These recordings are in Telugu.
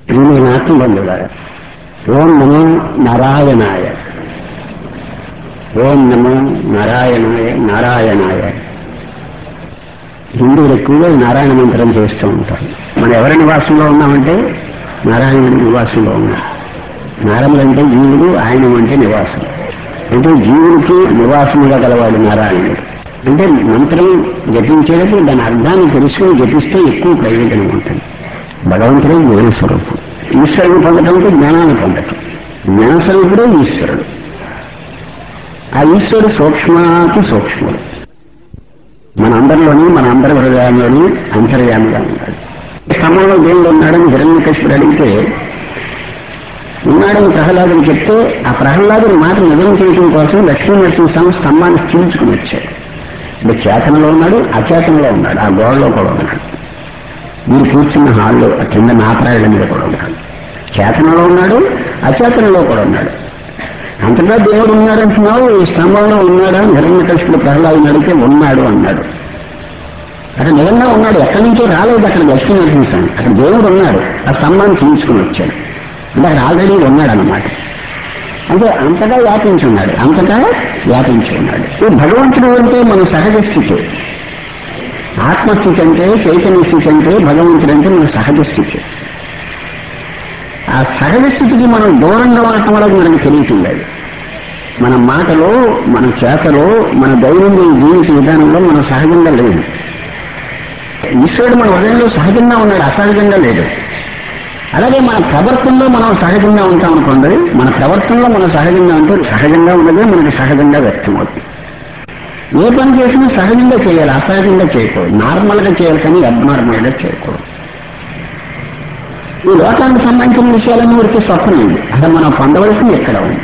ప్రియమైన ఆత్మబంధువులారా ఓం నమో నారాయణాయ ఓం నమో నారాయణాయ నారాయణాయ హిందువులు ఎక్కువగా ఈ నారాయణ మంత్రం చేస్తూ ఉంటారు మనం ఎవరి నివాసంలో ఉన్నామంటే నారాయణుడి నివాసంలో ఉన్నాం నారములు అంటే జీవుడు ఆయన అంటే నివాసం అంటే జీవుడికి నివాసముగా గలవాడు నారాయణుడు అంటే మంత్రం జపించేటప్పుడు దాని అర్థాన్ని తెలుసుకుని జపిస్తే ఎక్కువ ప్రయోజనం ఉంటుంది భగవంతుడే జ్ఞాన స్వరూపం ఈశ్వరుని పొందటం అంటే జ్ఞానాన్ని పొందటం జ్ఞాన స్వరూపుడే ఈశ్వరుడు ఆ ఈశ్వరుడు సూక్ష్మాతి సూక్ష్ముడు మన అందరిలోని మన అందరి హృదయంలోని అంతర్యామిగా ఉన్నాడు స్తంభంలో దేవుడు ఉన్నాడని హిరణ్యకృష్ణుడు అడిగితే ఉన్నాడని ప్రహ్లాదుని చెప్తే ఆ ప్రహ్లాదుని మాట నిజం చేయడం కోసం లక్ష్మీనరసింహస్వామి స్తంభాన్ని చీల్చుకుని వచ్చాడు అంటే చేతనలో ఉన్నాడు అచేతనలో ఉన్నాడు ఆ గోడలో కూడా ఉన్నాడు మీరు కూర్చున్న హాల్లో ఆ కింద నాపరాయల మీద కూడా ఉన్నాడు చేతనలో ఉన్నాడు అచేతనలో కూడా ఉన్నాడు అంతగా దేవుడు ఉన్నాడంటున్నావు ఈ స్తంభంలో ఉన్నాడా హిరణ్యకృష్ణుడు ప్రహ్లాదుని అడిగితే ఉన్నాడు అన్నాడు అక్కడ నిజంగా ఉన్నాడు ఎక్కడి నుంచో రాలేదు అక్కడ లక్ష్మీ నరసింహస్వామి అక్కడ దేవుడు ఉన్నాడు ఆ స్తంభాన్ని చీల్చుకుని వచ్చాడు అంటే అక్కడ ఆల్రెడీ ఉన్నాడు అన్నమాట అంటే అంతగా వ్యాపించి ఉన్నాడు అంతగా వ్యాపించి ఉన్నాడు ఈ భగవంతుడు అంటే మన సహజ స్థితి ఆత్మస్థితి అంటే చైతన్య స్థితి అంటే భగవంతుడు అంటే మన సహజ స్థితి ఆ సహజ స్థితికి మనం దూరంగా ఉండటం వల్ల మనకు తెలియటం మన మాటలో మన చేతలో మన దైనందిన జీవిత విధానంలో మనం సహజంగా లేదు ఈశ్వరుడు మన హృదయంలో సహజంగా ఉన్నాడు అసహజంగా లేదు అలాగే మన ప్రవర్తనలో మనం సహజంగా ఉంటాం అనుకోండి మన ప్రవర్తనలో మనం సహజంగా ఉంటే సహజంగా ఉన్నదే మనకి సహజంగా వ్యక్తమవుతుంది ఏ పని చేసినా సహజంగా చేయాలి అసహజంగా చేయకూడదు నార్మల్గా చేయాలి కానీ అబ్నార్మల్గా చేయకూడదు ఈ లోకానికి సంబంధించిన విషయాలన్నీ ఊరికి స్వప్నం ఉంది అసలు మనం పొందవలసింది ఎక్కడ ఉంది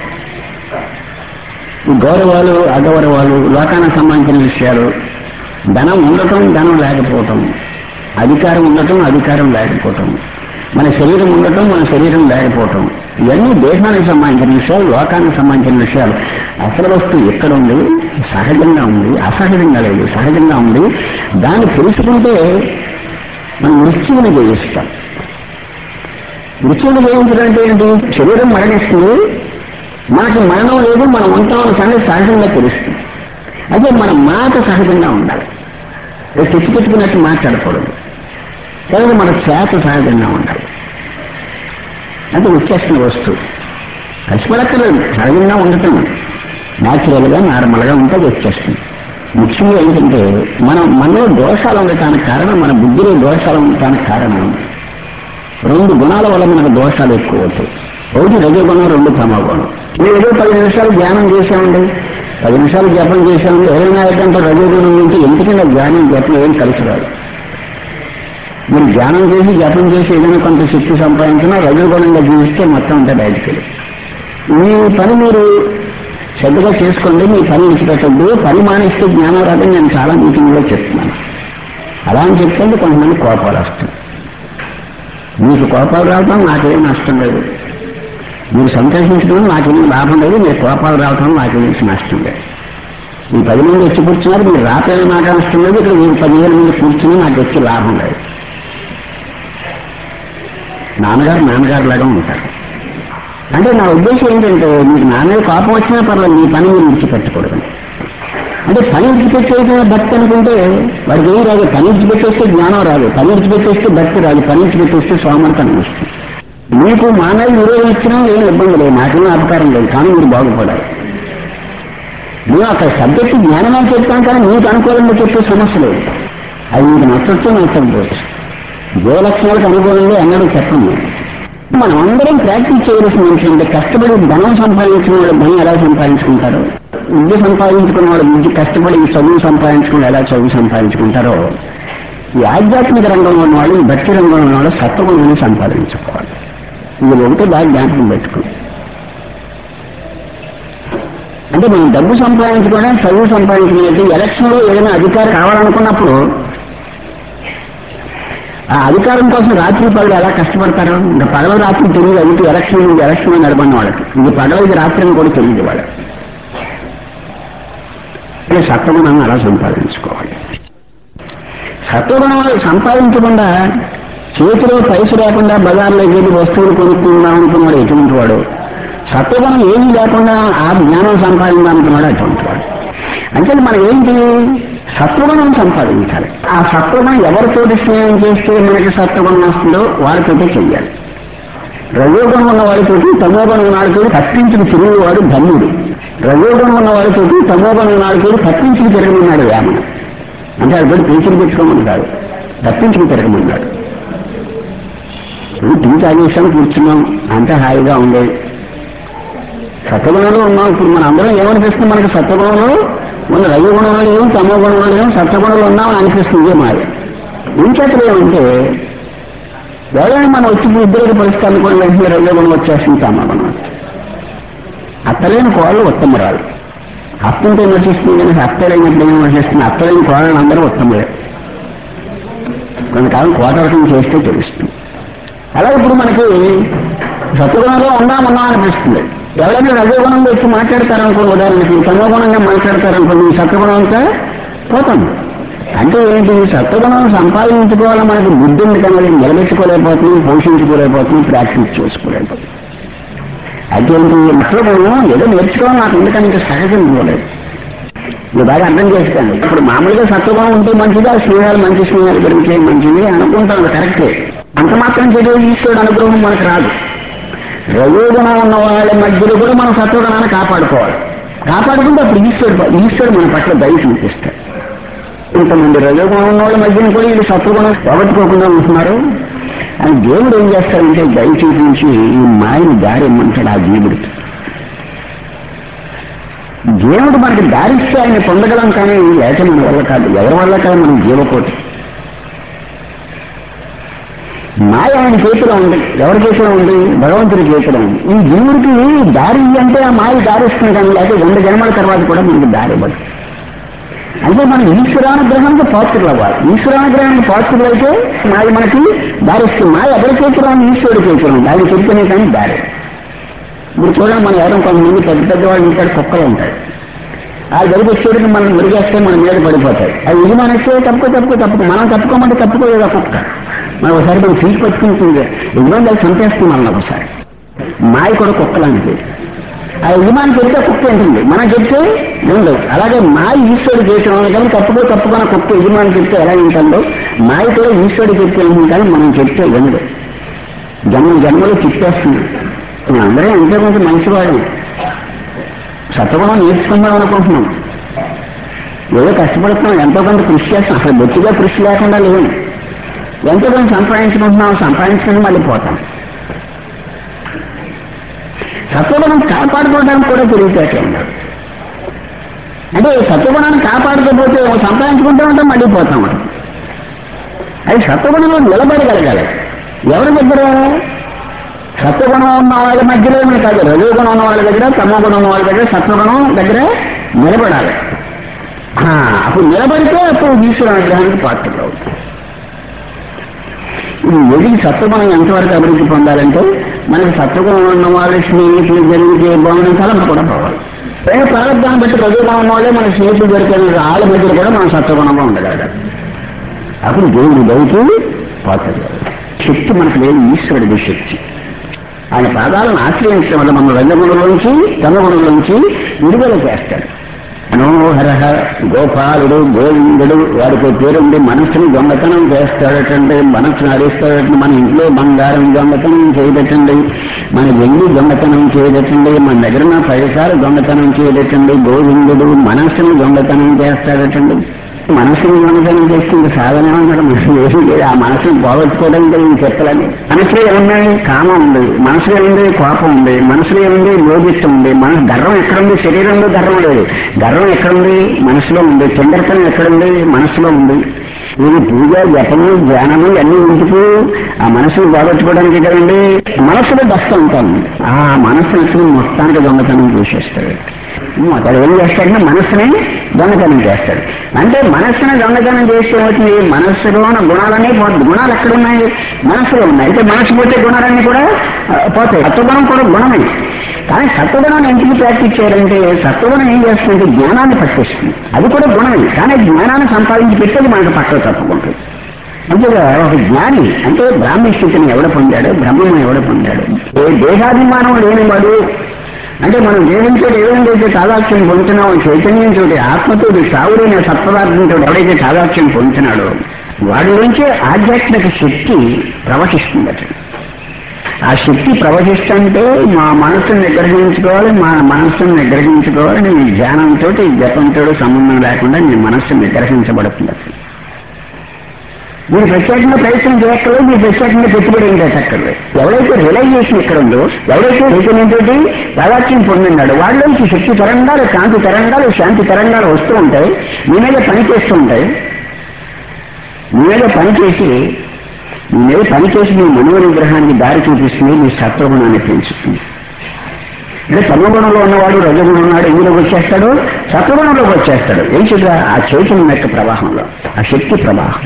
ఈ గౌరవాలు అగౌరవాలు లోకానికి సంబంధించిన విషయాలు ధనం ఉండటం ధనం లేకపోవటం అధికారం ఉండటం అధికారం లేకపోవటం మన శరీరం ఉండటం మన శరీరం లేకపోవటం ఇవన్నీ దేశానికి సంబంధించిన విషయాలు లోకానికి సంబంధించిన విషయాలు అసలు వస్తువు ఎక్కడ ఉంది సహజంగా ఉంది అసహజంగా లేదు సహజంగా ఉంది దాన్ని తెలుసుకుంటే మనం మృత్యువుని జయిస్తాం మృత్యువుని జయించడం అంటే ఏంటి శరీరం మరణిస్తుంది మనకి మరణం లేదు మనం ఉంటామన్న సంగతి సహజంగా తెలుస్తుంది అదే మన మాట సహజంగా ఉండాలి తెచ్చి పెట్టుకున్నట్టు మాట్లాడకూడదు లేదా మన చేత సహజంగా ఉండాలి అంటే వచ్చేస్తున్న వస్తువు కష్టపడక్కర్లేదు సహజంగా ఉండటం న్యాచురల్గా నార్మల్గా ఉంటే వచ్చేస్తుంది ముఖ్యంగా ఏంటంటే మనం మనలో దోషాలు ఉండటానికి కారణం మన బుద్ధిలో దోషాలు ఉండటానికి కారణం రెండు గుణాల వల్ల మనకు దోషాలు ఎక్కువ అవుతాయి ఒకటి రజోగుణం రెండు తమోగుణం మీరు ఏదో పది నిమిషాలు ధ్యానం చేసామండి పది నిమిషాలు జపం చేసామండి ఎవరైనా ఏంటంటే రజోగుణం నుంచి ఎందుకంటే ధ్యానం జపం ఏం కలిసి రాదు మీరు ధ్యానం చేసి జపం చేసి ఏదైనా కొంత శక్తి సంపాదించినా రజోగుణంగా జీవిస్తే మొత్తం అంతా బయటికి వెళ్ళి మీ పని మీరు శ్రద్ధగా చేసుకోండి మీ పని విడిచిపెట్టద్దు పని మానేస్తే జ్ఞానం రాదని నేను చాలా మీటింగ్లో చెప్తున్నాను అలా అని చెప్తే కొంతమంది కోపాలు వస్తాయి మీకు కోపాలు రావటం నాకేం నష్టం లేదు మీరు సంతోషించడం నాకేం లాభం లేదు మీరు కోపాలు రావటం నాకేం నష్టం లేదు ఈ పది మంది వచ్చి కూర్చున్నారు మీరు రాపేది నాకు నష్టం లేదు ఇక్కడ మీరు పదివేల మంది కూర్చుని నాకు వచ్చి లాభం లేదు నాన్నగారు నాన్నగారు లాగా ఉంటారు అంటే నా ఉద్దేశం ఏంటంటే మీకు నాన్న కోపం వచ్చినా పర్లేదు మీ పని మీరు విడిచిపెట్టకూడదు అంటే పని విడిచిపెట్టేసిన భక్తి అనుకుంటే వాడికి ఏం రాదు పని విడిచిపెట్టేస్తే జ్ఞానం రాదు పని విడిచిపెట్టేస్తే భక్తి రాదు పని విడిచిపెట్టేస్తే సోమర్థనం వస్తుంది మీకు మానవ విరోధం ఇచ్చినా ఏం ఇబ్బంది లేదు నాకేం అపకారం లేదు కానీ మీరు బాగుపడాలి మేము అక్కడ సబ్జెక్టు జ్ఞానమే చెప్తాం కానీ మీకు అనుకూలంగా చెప్పే సమస్య లేదు అది మీకు నచ్చొచ్చు నచ్చకపోవచ్చు ఏ లక్షణాలకు అనుకూలంగా ఎన్నడూ చెప్పండి మనం అందరం ప్రాక్టీస్ చేయవలసింది ఏంటంటే కష్టపడి ధనం సంపాదించిన వాళ్ళు ధనం ఎలా సంపాదించుకుంటారో విద్య సంపాదించుకున్న వాళ్ళు విద్య కష్టపడి చదువు సంపాదించుకుని ఎలా చదువు సంపాదించుకుంటారో ఈ ఆధ్యాత్మిక రంగంలో ఉన్న వాళ్ళు ఈ భక్తి రంగంలో ఉన్న వాళ్ళు సత్వగుణాన్ని సంపాదించుకోవాలి ఇది ఒకటే బాగా జ్ఞాపకం పెట్టుకోండి అంటే మనం డబ్బు సంపాదించుకోవడం చదువు సంపాదించుకునేది ఎలక్షన్లో ఏదైనా అధికారం కావాలనుకున్నప్పుడు ఆ అధికారం కోసం రాత్రి పగలు ఎలా కష్టపడతారు ఇంకా పగల రాత్రి తెలియదు అయితే ఎలక్షన్ నుంచి ఎలక్షన్ నడపడిన వాళ్ళకి ఇది పగల ఇది రాత్రి అని కూడా తెలియదు వాళ్ళకి సత్వగుణాన్ని అలా సంపాదించుకోవాలి సత్వగుణం సంపాదించకుండా చేతిలో పైసలు లేకుండా బజార్లోకి వెళ్ళి వస్తువులు కొనుక్కుందాం అనుకున్నాడు ఎటువంటి వాడు సత్వగుణం ఏమీ లేకుండా ఆ జ్ఞానం సంపాదిందాం అనుకున్నాడు అటువంటి వాడు అంటే మనం ఏంటి సత్వగుణం సంపాదించాలి ఆ సత్వగుణం ఎవరితోటి స్నేహం చేస్తే మనకి సత్వగుణం వస్తుందో వారితోటే చెయ్యాలి రజోగుణం ఉన్న వాడితోటి తమోగుణం ఉన్న వాడితోటి తప్పించుకు తిరిగేవాడు ధన్యుడు రజోగుణం ఉన్న వాడితోటి తమోగుణం ఉన్న వాడితోటి తప్పించుకు తిరగమన్నాడు వేమన అంటే అది పేచులు పెట్టుకోమని కాదు తప్పించుకు తిరగమన్నాడు ఇప్పుడు టీ తాగేసాం కూర్చున్నాం అంతా హాయిగా ఉంది సత్వగుణంలో ఉన్నాం ఇప్పుడు మన అందరం ఏమనిపిస్తుంది మనకి సత్వగుణంలో మన రజగుణంలో లేవు తమోగుణంలో లేవు సత్వగుణంలో ఉన్నామని అనిపిస్తుంది మాయ ఇంకెక్కడ ఏమంటే ఎవరైనా మనం వచ్చి ఉద్యోగ పరిస్థితులు కూడా వెంటనే రజగుణం వచ్చేస్తుంది తమోగుణం అత్తలేని కోళ్ళు ఉత్తమరాలు అత్తంతో విమర్శిస్తుంది కానీ అత్తలేనప్పుడు ఏం విమర్శిస్తుంది అత్తలేని కోళ్ళని అందరూ ఉత్తములే కొంతకాలం కోటవటం చేస్తే తెలుస్తుంది అలాగే ఇప్పుడు మనకి సత్వగుణంలో ఉన్నాం ఉన్నాం అనిపిస్తుంది ఎవరైనా రజోగుణంలో వచ్చి మాట్లాడతారనుకోండి ఉదాహరణకి తమోగుణంగా మాట్లాడతారనుకోండి ఈ సత్వగుణం అంతా పోతుంది అంటే ఏంటి సత్వగుణం సంపాదించుకోవాలని మనకి బుద్ధి ఉంది కానీ అది నిలబెట్టుకోలేకపోతున్నాం పోషించుకోలేకపోతున్నాం ప్రాక్టీస్ చేసుకోలేకపోతున్నాం అయితే ఏంటి సత్వగుణం ఏదో నేర్చుకోవాలి నాకు ఎందుకని ఇంకా సహజం ఇవ్వలేదు మీరు బాగా అర్థం చేసుకోండి ఇప్పుడు మామూలుగా సత్వగుణం ఉంటే మంచిది ఆ స్నేహాలు మంచి స్నేహాలు గురించి మంచిది అనుకుంటాను కరెక్టే అంత మాత్రం చేయడం ఈశ్వరుడు అనుగ్రహం మనకు రాదు రజోగుణం ఉన్న వాళ్ళ మధ్యలో కూడా మనం సత్వగుణాన్ని కాపాడుకోవాలి కాపాడుకుంటే అప్పుడు ఈశ్వరుడు ఈశ్వరుడు మన పట్ల దయ చూపిస్తాడు ఇంతమంది రజోగుణం ఉన్న వాళ్ళ మధ్యన కూడా వీళ్ళు సత్వగుణం పోగొట్టుకోకుండా ఉంటున్నారు అని దేవుడు ఏం చేస్తాడంటే దయ చూపించి ఈ మాయని దారి ఇమ్మంటాడు ఆ జీవుడికి దేవుడు మనకి దారిస్తే ఆయన పొందగలం కానీ లేక మన వల్ల కాదు ఎవరి వల్ల కాదు మనం జీవకోటి మాయ ఆయన చేతిలో ఉంది ఎవరి చేతిలో ఉంది భగవంతుడి చేతిలో ఉంది ఈ జీవుడికి దారి అంటే ఆ మాయ దారిస్తుంది కానీ లేకపోతే వంద జన్మల తర్వాత కూడా మనకి దారి ఇవ్వదు అంటే మనం ఈశ్వరానుగ్రహానికి పాత్రలు అవ్వాలి ఈశ్వరానుగ్రహానికి పాత్రలు అయితే మాయ మనకి దారిస్తుంది మాయ ఎవరి చేతిలో ఉంది ఈశ్వరుడి చేతిలో ఉంది ఆయన చెప్తేనే కానీ దారి ఇప్పుడు చూడండి మన ఎవరం కొంతమంది పెద్ద పెద్ద వాళ్ళు ఉంటాడు కుక్కలు ఉంటాయి ఆ గడిపెట్టేటికి మనం మురిగేస్తే మన మీద పడిపోతాయి అది ఇది మనస్తే తప్పుకో తప్పుకో తప్పుకో మనం తప్పుకోమంటే తప్పుకోలేదు ఆ కుక్క మనం ఒకసారి మనం ఫీజు పట్టుకుంటుంది యజమాని దాన్ని చంపేస్తుంది మనం ఒకసారి మాయ కూడా కుక్క లాంటిది ఆ యజమాని చెప్తే కుక్క ఉంటుంది మనం చెప్తే ఉండదు అలాగే మాయ ఈశ్వరుడు చేసిన కానీ తప్పుకో తప్పుకున్న కుక్క యజమాని చెప్తే ఎలా ఉంటుందో మాయ కూడా ఈశ్వరుడు చెప్తే ఉంటుంది కానీ మనం చెప్తే ఉండదు జన్మ జన్మలో తిప్పేస్తుంది అందరూ ఎంతో కొంత మంచివాడు సత్వగుణం నేర్చుకుందాం అనుకుంటున్నాం ఏదో కష్టపడుతున్నాం ఎంతో కొంత కృషి చేస్తాం అసలు బొత్తిగా కృషి లేకుండా లేవు ఎంతో కొంత సంపాదించుకుంటున్నాం సంపాదించుకుని మళ్ళీ పోతాం సత్వగుణం కాపాడుకోవడానికి కూడా తెలివితేటలు ఉన్నారు అంటే సత్వగుణాన్ని కాపాడుకోకపోతే సంపాదించుకుంటూ ఉంటాం మళ్ళీ పోతాం అది సత్వగుణంలో నిలబడగలగాలి ఎవరి దగ్గర సత్వగుణం ఉన్న వాళ్ళ మధ్యలోనే కాదు రజోగుణం ఉన్న వాళ్ళ దగ్గర తమోగుణం ఉన్న వాళ్ళ దగ్గర సత్వగుణం దగ్గర నిలబడాలి ఆ, అప్పుడు నిలబడితే అప్పుడు ఈశ్వర అనుగ్రహానికి పాత్రలు అవుతాం ఇది ఎదిగి సత్వగుణం ఎంతవరకు అభివృద్ధి పొందాలంటే మనకి సత్వగుణం ఉన్న వాళ్ళ స్నేహితులు జరిగితే బాగుండే తలం కూడా పోవాలి ఏ ప్రారంభాన్ని బట్టి రజోగుణం ఉన్న వాళ్ళే మన స్నేహితులు దొరికిన వాళ్ళ మధ్యలో కూడా మనం సత్వగుణంగా ఉండగలగాలి అప్పుడు దేవుడి దయకి పాత్రలు శక్తి మనకు లేదు ఈశ్వరుడి శక్తి ఆయన పాదాలను ఆశ్రయించడం వల్ల మన రంగగుణంలోంచి తమగుణంలోంచి విడుదల చేస్తాడు మనోహర గోపాలుడు గోవిందుడు వాడికి పేరుండి మనసుని దొంగతనం చేస్తాడటండి మనసును అరిస్తాడటండి మన ఇంట్లో బంగారం దొంగతనం చేయదటండి మన వెండి దొంగతనం చేయదటండి మన దగ్గర ఉన్న పైసాలు దొంగతనం చేయదటండి గోవిందుడు మనసుని దొంగతనం చేస్తాడటండి మనసుని దొంగతనం చేస్తుంది సాధన ఏమన్నాడు మనసు ఏమీ లేదు ఆ మనసుని పోగొట్టుకోవడానికి నేను చెప్పాలని మనసులో ఏమున్నాయి కామం ఉంది మనసులో ఏముంది కోపం ఉంది మనసులో ఏముంది లోభిత్వం ఉంది మన గర్వం ఎక్కడుంది శరీరంలో గర్వం లేదు గర్వం ఎక్కడుంది మనసులో ఉంది చంద్రతనం ఎక్కడుంది మనసులో ఉంది ఇది పూజ జపము ధ్యానము అన్ని ఎందుకు ఆ మనసును పోగొట్టుకోవడానికి కదండి మనసులో దస్త ఉంటాను ఆ మనసును మొత్తానికి దొంగతనం చేసేస్తాడు అతడు ఏం చేస్తాడంటే మనస్సుని దొంగతనం చేస్తాడు అంటే మనస్సుని దొంగతనం చేస్తే ఏమవుతుంది మనస్సులో ఉన్న గుణాలన్నీ పోతుంది గుణాలు ఎక్కడ ఉన్నాయి మనస్సులో ఉన్నాయి అయితే మనస్సు పోతే గుణాలన్నీ కూడా ఆ, పోతాయి సత్వగుణం కూడా గుణమే కానీ సత్వగుణాన్ని ఎందుకు ప్రాక్టీస్ చేయాలంటే సత్వగుణం ఏం చేస్తుందంటే జ్ఞానాన్ని పట్టిస్తుంది అది కూడా గుణమే కానీ జ్ఞానాన్ని సంపాదించి పెట్టేది మనకు పక్కన తప్పుకుంటుంది అంతేగా ఒక జ్ఞాని అంటే బ్రాహ్మీ స్థితిని ఎవడ పొందాడు బ్రహ్మను ఎవడ పొందాడు ఏ దేహాభిమానం లేనివాడు అంటే మనం దేహంతో ఏదైతే తాదాత్యం పొందుతున్నామో చైతన్యంతో ఆత్మతోటి సావుడైన సత్పదార్థంతో ఎవడైతే తాదాత్యం పొందుతున్నాడో వాడిలోంచి ఆధ్యాత్మిక శక్తి ప్రవహిస్తుందట ఆ శక్తి ప్రవహిస్తుంటే మా మనస్సును నిగ్రహించుకోవాలి మా మనస్సును నిగ్రహించుకోవాలి నీ ధ్యానంతో జపంతో సంబంధం లేకుండా నీ మనస్సు నిగ్రహించబడుతుంది మీరు ప్రత్యేకంగా ప్రయత్నం చేయక్కర్లేదు మీరు ప్రత్యేకంగా పెట్టుబడి ఏం పెట్టక్కర్లేదు ఎవరైతే రిలైజేషన్ ఇక్కడ ఉందో ఎవరైతే చైతన్యంతో దాదాత్యం పొందినాడో వాళ్ళలోంచి శక్తి తరంగాలు కాంతి తరంగాలు శాంతి తరంగాలు వస్తూ ఉంటాయి మీ మీద పని చేస్తూ ఉంటాయి మీ మీద పని చేసి మీ మీద పని చేసి మీ మనో నిగ్రహానికి దారి చూపిస్తుంది మీ సత్వగుణాన్ని పెంచుతుంది అంటే తమగుణంలో ఉన్నవాడు రజగుణం ఉన్నాడు ఇందులోకి వచ్చేస్తాడు సత్వగుణంలోకి వచ్చేస్తాడు ఏం చేద్దా ఆ చైతన్యం యొక్క ప్రవాహంలో ఆ శక్తి ప్రవాహం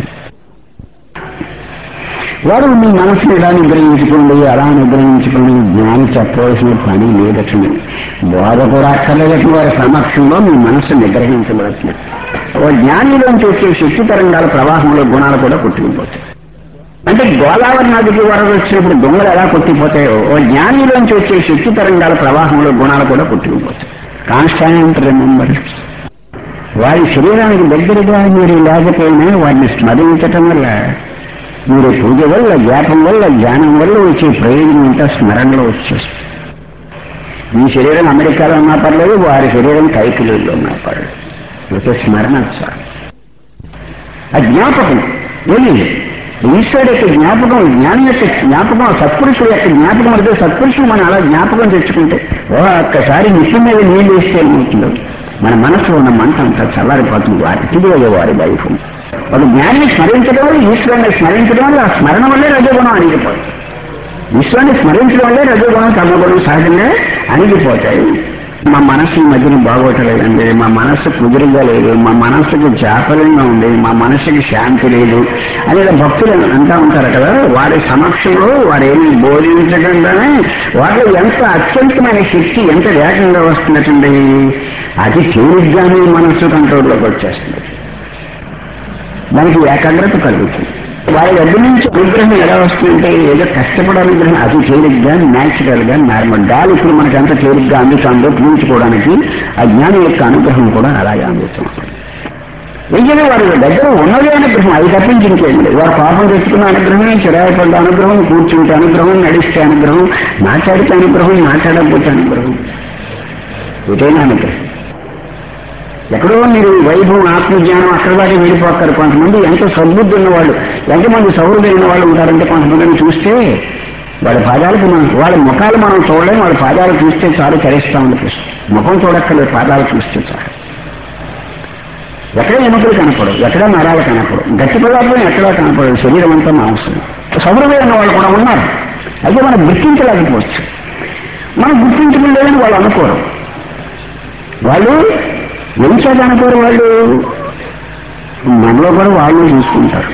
వాడు మీ మనసుని ఇలా నిగ్రహించుకోండి అలా నిగ్రహించుకోండి జ్ఞాని చెప్పవలసిన పని లేదటండి బోధ కూడా అక్కర్లేదట వారి సమక్షంలో మీ మనస్సు నిగ్రహించబడుతుంది ఓ జ్ఞానిలోంచి వచ్చే శక్తి తరంగాల ప్రవాహంలో గుణాలు కూడా కొట్టుకుపోతాయి అంటే గోదావరి నదికి వరద వచ్చినప్పుడు దొంగలు ఎలా కొట్టిపోతాయో ఓ జ్ఞానిలోంచి వచ్చే శక్తి తరంగాల ప్రవాహంలో గుణాలు కూడా కొట్టుకుపోతాయి కాన్స్టాంట్ రిమెంబర్ వారి శరీరానికి దగ్గరగా మీరు లేకపోయినా వారిని స్మరించటం వల్ల మీరు పూజ వల్ల జ్ఞాపం వల్ల జ్ఞానం వల్ల వచ్చే ప్రయోజనం అంతా స్మరణలో వచ్చేస్తుంది మీ శరీరం అమెరికాలో ఉన్నా పర్లేదు వారి శరీరం కైకిలీలో ఉన్నా పర్లేదు ఒక స్మరణ చాలు ఆ జ్ఞాపకం ఏమి ఈశ్వరుడు యొక్క జ్ఞాపకం జ్ఞానం యొక్క జ్ఞాపకం సత్పురుషుడు యొక్క జ్ఞాపకం అంటే సత్పురుషుడు మనం అలా జ్ఞాపకం తెచ్చుకుంటే ఓ ఒక్కసారి నిత్యం మీద నీళ్ళు వేస్తే ఏమవుతుందో మన మనసులో ఉన్న మంట అంతా చల్లారిపోతుంది వారి తిరిగి వారి వైఫం ఒక జ్ఞానిని స్మరించడం వల్ల ఈశ్వరుని స్మరించడం వల్ల ఆ స్మరణ వల్లే రజోగుణం అణిగిపోతుంది ఈశ్వరుని స్మరించడం వల్లే రజోగుణం తమగుణం సహజంగా అణిగిపోతాయి మా మనస్సు ఈ మధ్యన బాగోటలేదండి మా మనస్సు కుదురుగా లేదు మా మనస్సుకు చాపల్యంగా ఉంది మా మనస్సుకి శాంతి లేదు అనేది భక్తులు అంటా ఉంటారు కదా వారి సమక్షంలో వారు ఏమి బోధించకుండానే వారిలో ఎంత అత్యంతమైన శక్తి ఎంత వేగంగా వస్తున్నట్టండి అతి తేలిగ్గానే మనస్సు కంట్రోల్లోకి వచ్చేస్తుంది మనకి ఏకాగ్రత కలుగుతుంది వారి దగ్గర నుంచి అనుగ్రహం ఎలా వస్తుందంటే ఏదో కష్టపడే అనుగ్రహం అతి తేలిగ్గా న్యాచురల్ గా నార్మల్ గాలి ఇప్పుడు మనకి ఎంత తేలిగ్గా అందుతుందో పీల్చుకోవడానికి ఆ జ్ఞానం యొక్క అనుగ్రహం కూడా అలాగే అందుతుంది నిజమే వారి దగ్గర ఉన్నదే అనుగ్రహం అది తప్పించి ఇంకేం లేదు వారు పాపం తెచ్చుకున్న అనుగ్రహం చిరాయి పడ్డ అనుగ్రహం కూర్చుంటే అనుగ్రహం నడిస్తే అనుగ్రహం మాట్లాడితే అనుగ్రహం మాట్లాడకపోతే అనుగ్రహం ఇటైనా అనుగ్రహం ఎక్కడో మీరు వైభవం ఆత్మజ్ఞానం అక్కడ దాకా వెళ్ళిపోతారు కొంతమంది ఎంత సద్బుద్ధి ఉన్నవాళ్ళు ఎంతమంది సౌరులైన వాళ్ళు ఉంటారంటే కొంతమందిని చూస్తే వాళ్ళ పాదాలకు మనం వాళ్ళ ముఖాలు మనం చూడలేం వాళ్ళ పాదాలు చూస్తే చాలు కరిస్తా అనిపిస్తుంది ముఖం చూడక్కర్లేదు పాదాలు చూస్తే చాలు ఎక్కడ ఎముకలు కనపడవు ఎక్కడ నరాలు కనపడవు గట్టి పదార్థం ఎక్కడా కనపడదు శరీరం అంతా మాంసం సౌరులైన వాళ్ళు కూడా ఉన్నారు అయితే మనం గుర్తించలేకపోవచ్చు మనం గుర్తించలేదని వాళ్ళు అనుకోరు వాళ్ళు ఏం చేతనుకోరు వాళ్ళు మనలో కూడా వాళ్ళు చూసుకుంటారు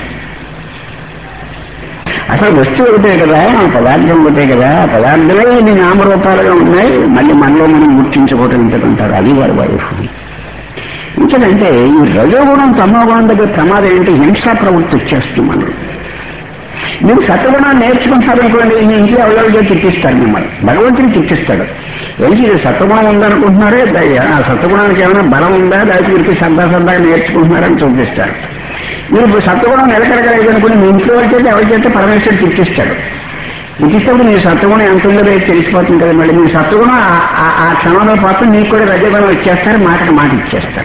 అసలు వస్తువు ఒకటే కదా ఆ పదార్థం ఒకటే కదా ఆ పదార్థమే ఇన్ని నామరూపాలుగా ఉన్నాయి మళ్ళీ మనలో మనం గుర్తించుకోవటం ఇంతకుంటారు అది వారి వైఫ్ ఇంకేంటంటే ఈ రజోగుణం తమోగుణం దగ్గర ప్రమాదం ఏంటి హింసా ప్రవృత్తి వచ్చేస్తుంది మనం మీరు సత్వగుణాన్ని నేర్చుకుంటారనుకోండి మీ ఇంట్లో ఎవరెవరితో తిట్టిస్తారు మిమ్మల్ని భగవంతుని తిట్టిస్తాడు ఏంటి ఇది సత్వగుణం ఉందనుకుంటున్నారే ద- ఆ సత్వగుణానికి ఏమైనా బలం ఉందా లేకపోతే వీరికి సరదా సరదాగా నేర్చుకుంటున్నారని చూపిస్తారు మీరు ఇప్పుడు సత్వగుణం నిలకడగలేదు అనుకుని మీ ఇంట్లో వాళ్ళ చేత ఎవరి చేత పరమేశ్వరుడు తిట్టిస్తాడు తిట్టిస్తప్పుడు మీ సత్వగుణం ఎంత ఉందో రేపు తెలిసిపోతుంది కదా మళ్ళీ మీ సత్వగుణం ఆ- ఆ- ఆ క్షణంలో పాత్ర మీకు కూడా రజగుణం ఇచ్చేస్తారు మాటకు మాట ఇచ్చేస్తారు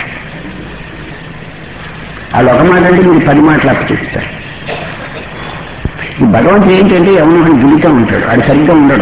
వాళ్ళు ఒక మాట అంటే మీరు పది మాటలు అప్పచెప్తారు ఈ భగవంతుడు ఏంటంటే ఎవరినొకటి గిలిగా ఉంటాడు ఆడు సరిగ్గా ఉండడు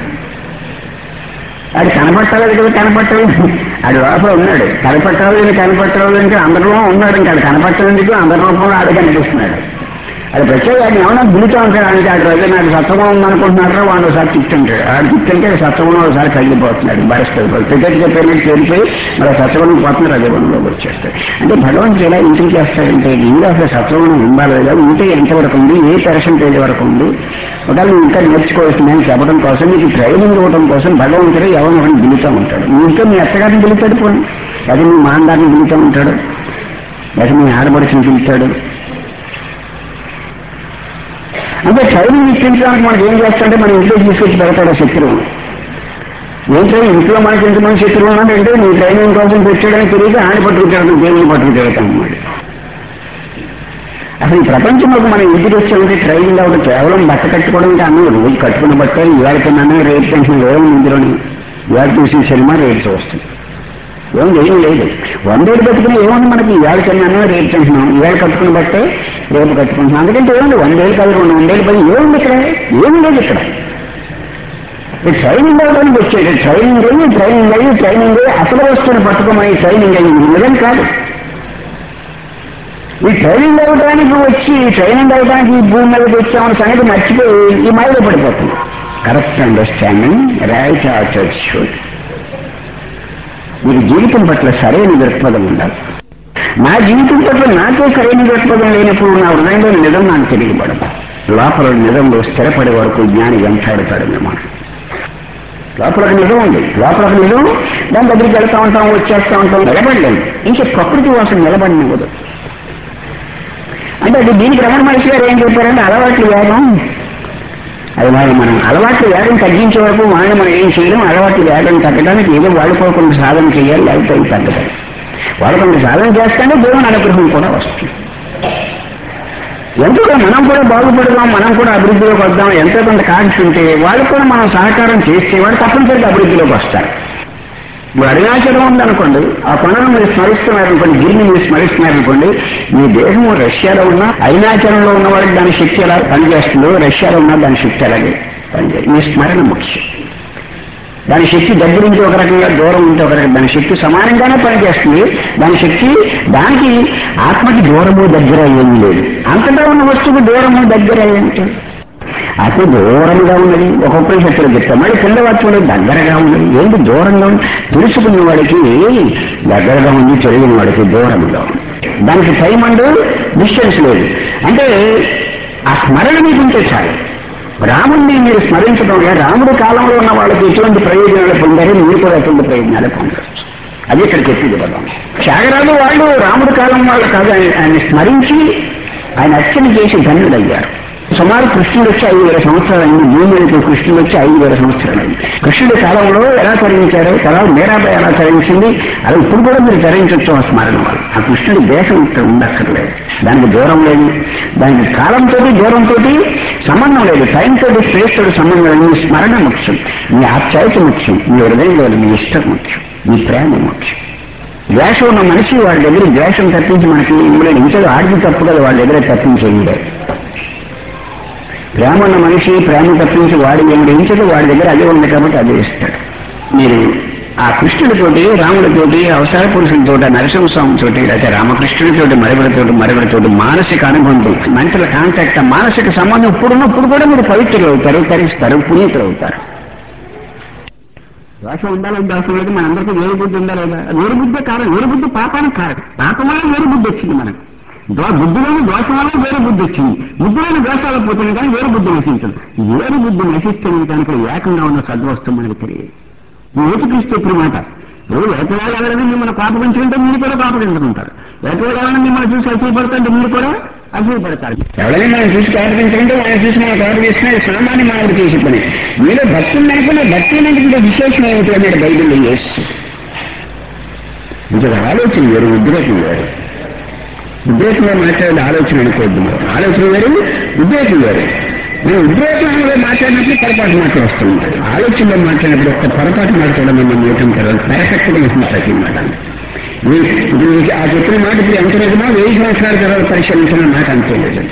ఆడు కనపట్టాలి కదా కనపట్టలేదు ఆడు లోపల ఉన్నాడు కనపట్టాలి కనపట్టాలి అంటే అందరిలో ఉన్నాడు ఇంకా ఆడు కనపట్టలేందుకు అందరి రూపంలో ఆడు కనిపిస్తున్నాడు అది ప్రత్యేక ఆయన ఏమన్నా గిలిగా ఉంటాడు అంటే ఆడు రోజు నాకు సత్వగుణం ఉందనుకుంటున్నారా వాడు ఒకసారి తిట్టుంటాడు ఆడు తిట్టుంటే సత్వగుణం ఒకసారి కదిలిపోతున్నాడు బరస్తుంది క్రికెట్ చెప్పినట్టు చేరిపోయి మరి సత్వగుణం పోతున్నారు అదే గుణంలోకి వచ్చేస్తాడు అంటే భగవంతుడు ఎలా ఇంటికి చేస్తాడంటే ఇంకా అసలు సత్వగుణం ఉండాలి లేదా ఉంటే ఎంతవరకు ఉంది ఏ పర్సంటేజ్ వరకు ఉంది ఒకవేళ నువ్వు ఇంకా నేర్చుకోవాల్సిందని చెప్పడం కోసం నీకు ట్రైనింగ్ ఇవ్వడం కోసం భగవంతుడు ఎవరిని ఒకరిని పిలుతూ ఉంటాడు నువ్వు ఇంకా మీ అత్తగారిని పిలుతాడు పోనీ అది మీ మాందారిని పిలుతూ ఉంటాడు లేదా మీ ఆడబడిని పిలుతాడు అంటే ట్రైనింగ్ ఇప్పించడానికి మనకి ఏం చేస్తాడంటే మనం ఇంట్లో తీసుకొచ్చి పెడతాడు శత్రువు ఏంటో ఇంట్లో మనకి ఎంతమంది శత్రువులు ఉన్నాడంటే నీ ట్రైనింగ్ కోసం పెట్టాడని తిరిగి ఆయన పట్టుకుంటాడు దేవుని పట్టుకుంటాడు అన్నమాట అసలు ఈ ప్రపంచంలోకి మనం ఇంటికి వచ్చామంటే ట్రైనింగ్ అవ్వడం కేవలం బట్ట కట్టుకోవడం అంటే అన్నీ రోజు కట్టుకున్న బట్టే ఇవాళ తిన్నాను రేపు టెన్షన్ ఏమి ఇందులోని ఇవాళ చూసిన సినిమా రేపు చూస్తాం ఏం ఏం లేదు వందేళ్ళు పెట్టుకుని ఏముంది మనకి ఇవాళ తిన్నాను రేపు తింటున్నాం ఇవాళ కట్టుకున్న బట్టే రేపు కట్టుకుంటున్నాం అందుకంటే ఏముంది వందేళ్ళు కాదు రెండు వందేళ్ళు పది ఏముంది ఇక్కడ ఏమి లేదు ఇక్కడ ఈ ట్రైనింగ్ అవ్వడానికి వచ్చేది ట్రైనింగ్ అయ్యి ట్రైనింగ్ అయ్యి ట్రైనింగ్ అయ్యి అసలు వస్తువుని పట్టుకోమని ట్రైనింగ్ అయ్యి నిజం కాదు ఈ ట్రైనింగ్ అవ్వడానికి వచ్చి ఈ ట్రైనింగ్ అవ్వడానికి ఈ భూమి మీదకి వచ్చామన్న సంగతి మర్చిపోయి ఈ మైలో పడిపోతుంది కరెక్ట్ అండర్స్టాండింగ్ రైట్ ఆచర్చుడ్ మీరు జీవితం పట్ల సరైన దృక్పథం ఉండాలి నా జీవితం పట్ల నాకే సరైన దృక్పథం లేనప్పుడు నా హృదయంలో నిజం నాకు తిరిగిపడదు లోపల నిజంలో స్థిరపడే వరకు జ్ఞాని వెంటాడుతాడు మనం లోపల ఒక నిజం ఉంది లోపల ఒక నిజం దాని దగ్గరికి వెళ్తా ఉంటాం వచ్చేస్తా ఉంటాం నిలబడలేము ఇంకా ప్రకృతి వాసన నిలబడినవ్వదు అంటే అది దీనికి రమణ మహర్షి గారు ఏం చెప్పారంటే అలవాట్లు వేగం అది వాళ్ళు మనం అలవాట్లు వేగం తగ్గించే వరకు వాళ్ళని మనం ఏం చేయలేం అలవాట్లు వేగం తగ్గడానికి ఏదో వాళ్ళు కూడా కొంత సాధన చేయాలి లేకపోతే అవి తగ్గదు వాళ్ళు కొంత సాధన చేస్తేనే దేవుని అనుగ్రహం కూడా వస్తుంది ఎంతో మనం కూడా బాగుపడదాం మనం కూడా అభివృద్ధిలోకి వద్దాం ఎంతో కొంత కాంక్ష ఉంటే వాళ్ళు కూడా మనం సహకారం చేస్తే వాళ్ళు తప్పనిసరిగా అభివృద్ధిలోకి వస్తారు ఇప్పుడు అరుణాచలం ఉందనుకోండి ఆ కొండను మీరు స్మరిస్తున్నారనుకోండి గిరిని మీరు స్మరిస్తున్నారనుకోండి మీ దేహం రష్యాలో ఉన్న అరుణాచలంలో ఉన్న వారికి దాని శక్తి ఎలా పనిచేస్తుందో రష్యాలో ఉన్న దాని శక్తి అలాగే పనిచేస్తుంది మీ స్మరణ ముఖ్యం దాని శక్తి దగ్గర ఉంటే ఒక రకంగా దూరం ఉంటే ఒక రకంగా దాని శక్తి సమానంగానే పనిచేస్తుంది దాని శక్తి దానికి ఆత్మకి దూరము దగ్గర ఏమీ లేదు అంతటా ఉన్న వస్తువు దూరము దగ్గర ఏంటి అతి దూరంగా ఉన్నది ఒక ఉపనిషత్తులు చెప్తాం మళ్ళీ కింద వాక్యంలో దగ్గరగా ఉన్నది ఏంటి దూరంగా ఉంది తెలుసుకున్న వాడికి దగ్గరగా ఉంది తెలియని వాడికి దూరంగా ఉంది దానికి టైం అండ్ డిస్టెన్స్ లేదు అంటే ఆ స్మరణ మీకు ఉంటే చాలు రాముడిని మీరు స్మరించడం వల్ల రాముడి కాలంలో ఉన్న వాళ్ళకి ఎటువంటి ప్రయోజనాలు పొందారో మీరు కూడా ఎటువంటి ప్రయోజనాలు పొందవచ్చు అది ఇక్కడ చెప్పింది పదం త్యాగరాజు వాళ్ళు రాముడి కాలం వాళ్ళు కాదు ఆయన ఆయన స్మరించి ఆయన అర్చన చేసి ధన్యుడయ్యారు సుమారు కృష్ణుడు వచ్చి ఐదు వేల సంవత్సరాలు అయింది భూమి కృష్ణుడు వచ్చి ఐదు వేల సంవత్సరాలు అయింది కృష్ణుడి కాలంలో ఎలా తరించారో తర్వాత మీరాబాయి ఎలా తరించింది అది ఇప్పుడు కూడా మీరు తరించవచ్చు ఆ స్మరణ వాళ్ళు ఆ కృష్ణుడి దేశం ఇక్కడ ఉండక్కర్లేదు దానికి దూరం లేదు దానికి కాలంతో దూరంతో సంబంధం లేదు టైం తోటి స్పేస్ తోటి సంబంధం లేదు మీ స్మరణ ముఖ్యం మీ ఆప్యాయత ముఖ్యం మీ హృదయంలో మీ ఇష్టం ముఖ్యం మీ ప్రేమ ముఖ్యం ద్వేషం ఉన్న మనిషి వాళ్ళ దగ్గర ద్వేషం తప్పించి మనకి ఇందులో ఇంట్లో ఆడికి తప్పు కదా వాళ్ళ దగ్గర తప్పించేయండి ప్రేమ ఉన్న మనిషి ప్రేమ తప్పించి వాడి ఏమిటి ఎంచదు వాడి దగ్గర అదే ఉంది కాబట్టి అదే ఇస్తాడు మీరు ఆ కృష్ణుడితోటి రాముడితోటి అవసర పురుషులతో నరసింహస్వామితోటి లేకపోతే రామకృష్ణుడితోటి మరొకరితోటి మరొకరితోటి మానసిక అనుబంధం మనుషుల కాంటాక్ట్ మానసిక సంబంధం ఇప్పుడున్నప్పుడు కూడా మీరు పవిత్రులు అవుతారు తరిస్తారు పునీతులు అవుతారు దోషం ఉండాలని దోషం లేదు మనందరికీ వేరు బుద్ధి ఉందా లేదా వేరు బుద్ధి కారణం వేరు బుద్ధి పాపానికి కారణం పాపం వల్ల వేరు బుద్ధి వచ్చింది మనకు దో బుద్ధిలోని దోషం వల్ల వేరు బుద్ధి వచ్చింది బుద్ధిలోని దోషాలు పోతుంది కానీ వేరు బుద్ధి నశించదు వేరు బుద్ధి నశిస్తుంది కనుక ఏకంగా ఉన్న సద్వస్తు మనకు తెలియదు యేసుక్రీస్తు ఇప్పుడు మాట ఇప్పుడు వేటవాళ్ళు ఎవరైనా మిమ్మల్ని కోపగించుకుంటే మీరు కూడా కోపగించుకుంటారు వేటవాళ్ళు ఎవరైనా మిమ్మల్ని చూసి అసూయపడుతుంటే మీరు కూడా అసూయపడతారు ఎవరైనా మనం చూసి కోపగించుకుంటే ఆయన చూసి మనం కోపగిస్తున్నా అది సామాన్య మానవుడు చేసే పని మీలో భక్తి ఉందనుకున్న భక్తి ఉన్నందుకు విశేషం ఏమిటి అన్నాడు బైబిల్లో చేస్తూ ఇంకొక ఆలోచన వేరు ఉద్రేకం వేరు ఉద్రేకంగా మాట్లాడే ఆలోచన అనుకోవద్దు మనం ఆలోచన వేరు ఉద్రేకం వేరు నేను ఉద్రేకంలో మాట్లాడినప్పుడు పొరపాటు మాటలు వస్తున్నాయి ఆలోచనలో మాట్లాడినప్పుడు ఒక్క పొరపాటు మాట కూడా మనం నేర్చడం తర్వాత పర్ఫెక్ట్గా ఉంటుంది ప్రతి మాట మీ- ఇప్పుడు ఆ చెప్పిన మాట ఇప్పుడు ఎంత నిజమో వెయ్యి సంవత్సరాల తర్వాత పరిశీలించిన మాట అంతే లేదు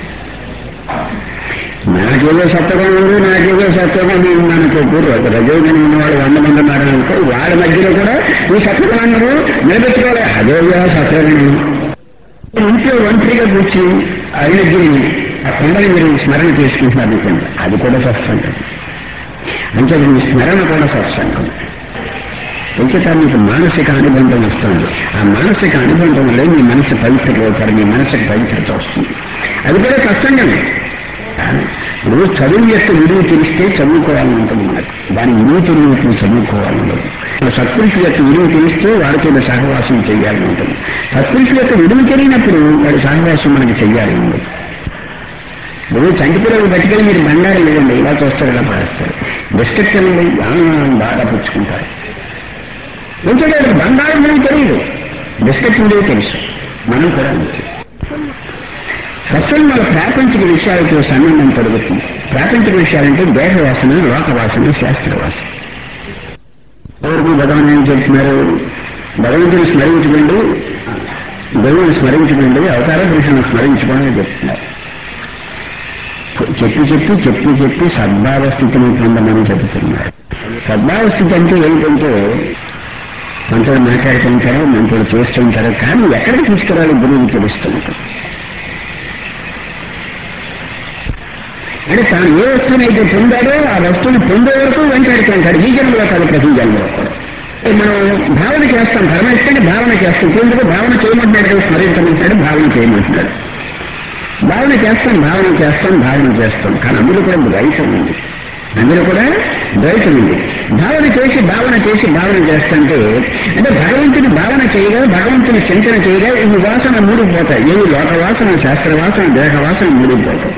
నాకేదో సత్వగుణం ఉంది నాకేదో సత్వగుణం ఉంది అనుకోకూడదు ఒక రజోగుణం ఉన్నవాడు వంద మంది ఉన్నారని అనుకో వాళ్ళ మధ్యలో కూడా ఈ సత్వగుణాన్ని నువ్వు నిలబెట్టుకోవాలి అదేగా సత్వగుణం ఇంట్లో ఒంటరిగా కూర్చుని అరుణగిరిని ఆ కొండని మీరు స్మరణ చేసుకుంటున్నారు అనుకోండి అది కూడా సత్సంగం అంటే మీ స్మరణ కూడా సత్సంగం ఎంచేత మీకు మానసిక అనుబంధం వస్తుంది ఆ మానసిక అనుబంధం వల్ల మీ మనసు పవిత్రత అవుతారు మీ మనసుకు పవిత్రత వస్తుంది అది కూడా సత్సంగమే ఇప్పుడు చదువు యొక్క విలువ తెలిస్తే చదువుకోవాలని ఉంటుంది మనకు దాని విలువ తెలియనప్పుడు చదువుకోవాలని ఉంటుంది సత్పురుషుల యొక్క విలువ తెలిస్తే వాడితో సహవాసం చేయాలని ఉంటుంది సత్పురుషుల యొక్క విలువ తెలియనప్పుడు వాడి సహవాసం మనకి చెయ్యాలని ఉంటుంది నువ్వు చంటి పిల్లలు బతికెళ్ళి మీరు బంగారం లేదండి ఇలా చూస్తారు ఇలా పడేస్తారు బిస్కెట్ తినండి ఆ, బాగా పుచ్చుకుంటారు ఎందుకంటే బంగారం మనకు తెలియదు బిస్కెట్ ఉండేవి తెలుసు మనం కూడా అంతే ఫస్ట్ మన ప్రాపంచిక విషయాలతో సంబంధం కలుగుతుంది ప్రాపంచిక విషయాలంటే దేహ వాసన లోక వాసన శాస్త్ర వాసన ఎవరికి భగవాన్ ఏం చెప్తున్నారు భగవంతుని స్మరించుకోండి దేవుని స్మరించుకోండి అవతార పురుషులను స్మరించుకోండి అని చెప్తున్నారు చెప్పి చెప్పి చెప్పి చెప్పి సద్భావ స్థితిని పొందమని చెబుతున్నారు సద్భావ స్థితి అంటే ఏంటంటే మంత్రులు మాట్లాడుతుంటారు మంత్రులు చేస్తుంటారు కానీ ఎక్కడికి తీసుకురావాలి గురువు తెలుస్తుంటారు అంటే తాను ఏ వస్తువునైతే పొందాడో ఆ వస్తువుని పొందే వరకు వెంటాడుతుంటాడు ఈ జన్మలో కాదు ప్రతి జన్మలో కూడా. మనం భావన చేస్తాం పరమేశ్వరుని భావన చేస్తాం ఎందుకు భావన చేయమంటున్నాడు కదా స్మరించమంటున్నాడు భావన చేయమంటున్నాడు భావన చేస్తాం భావన చేస్తాం భావన చేస్తాం కానీ అందులో కూడా ద్వైతం ఉంది అందులో కూడా ద్వైతం ఉంది భావన చేసి భావన చేసి భావన చేస్తుంటే అంటే భగవంతుని భావన చేయగా భగవంతుని చింతన చేయగా ఈ వాసన మూడు పోతాయి ఏవి లోక వాసన శాస్త్ర వాసన దేహ వాసన మూడు పోతాయి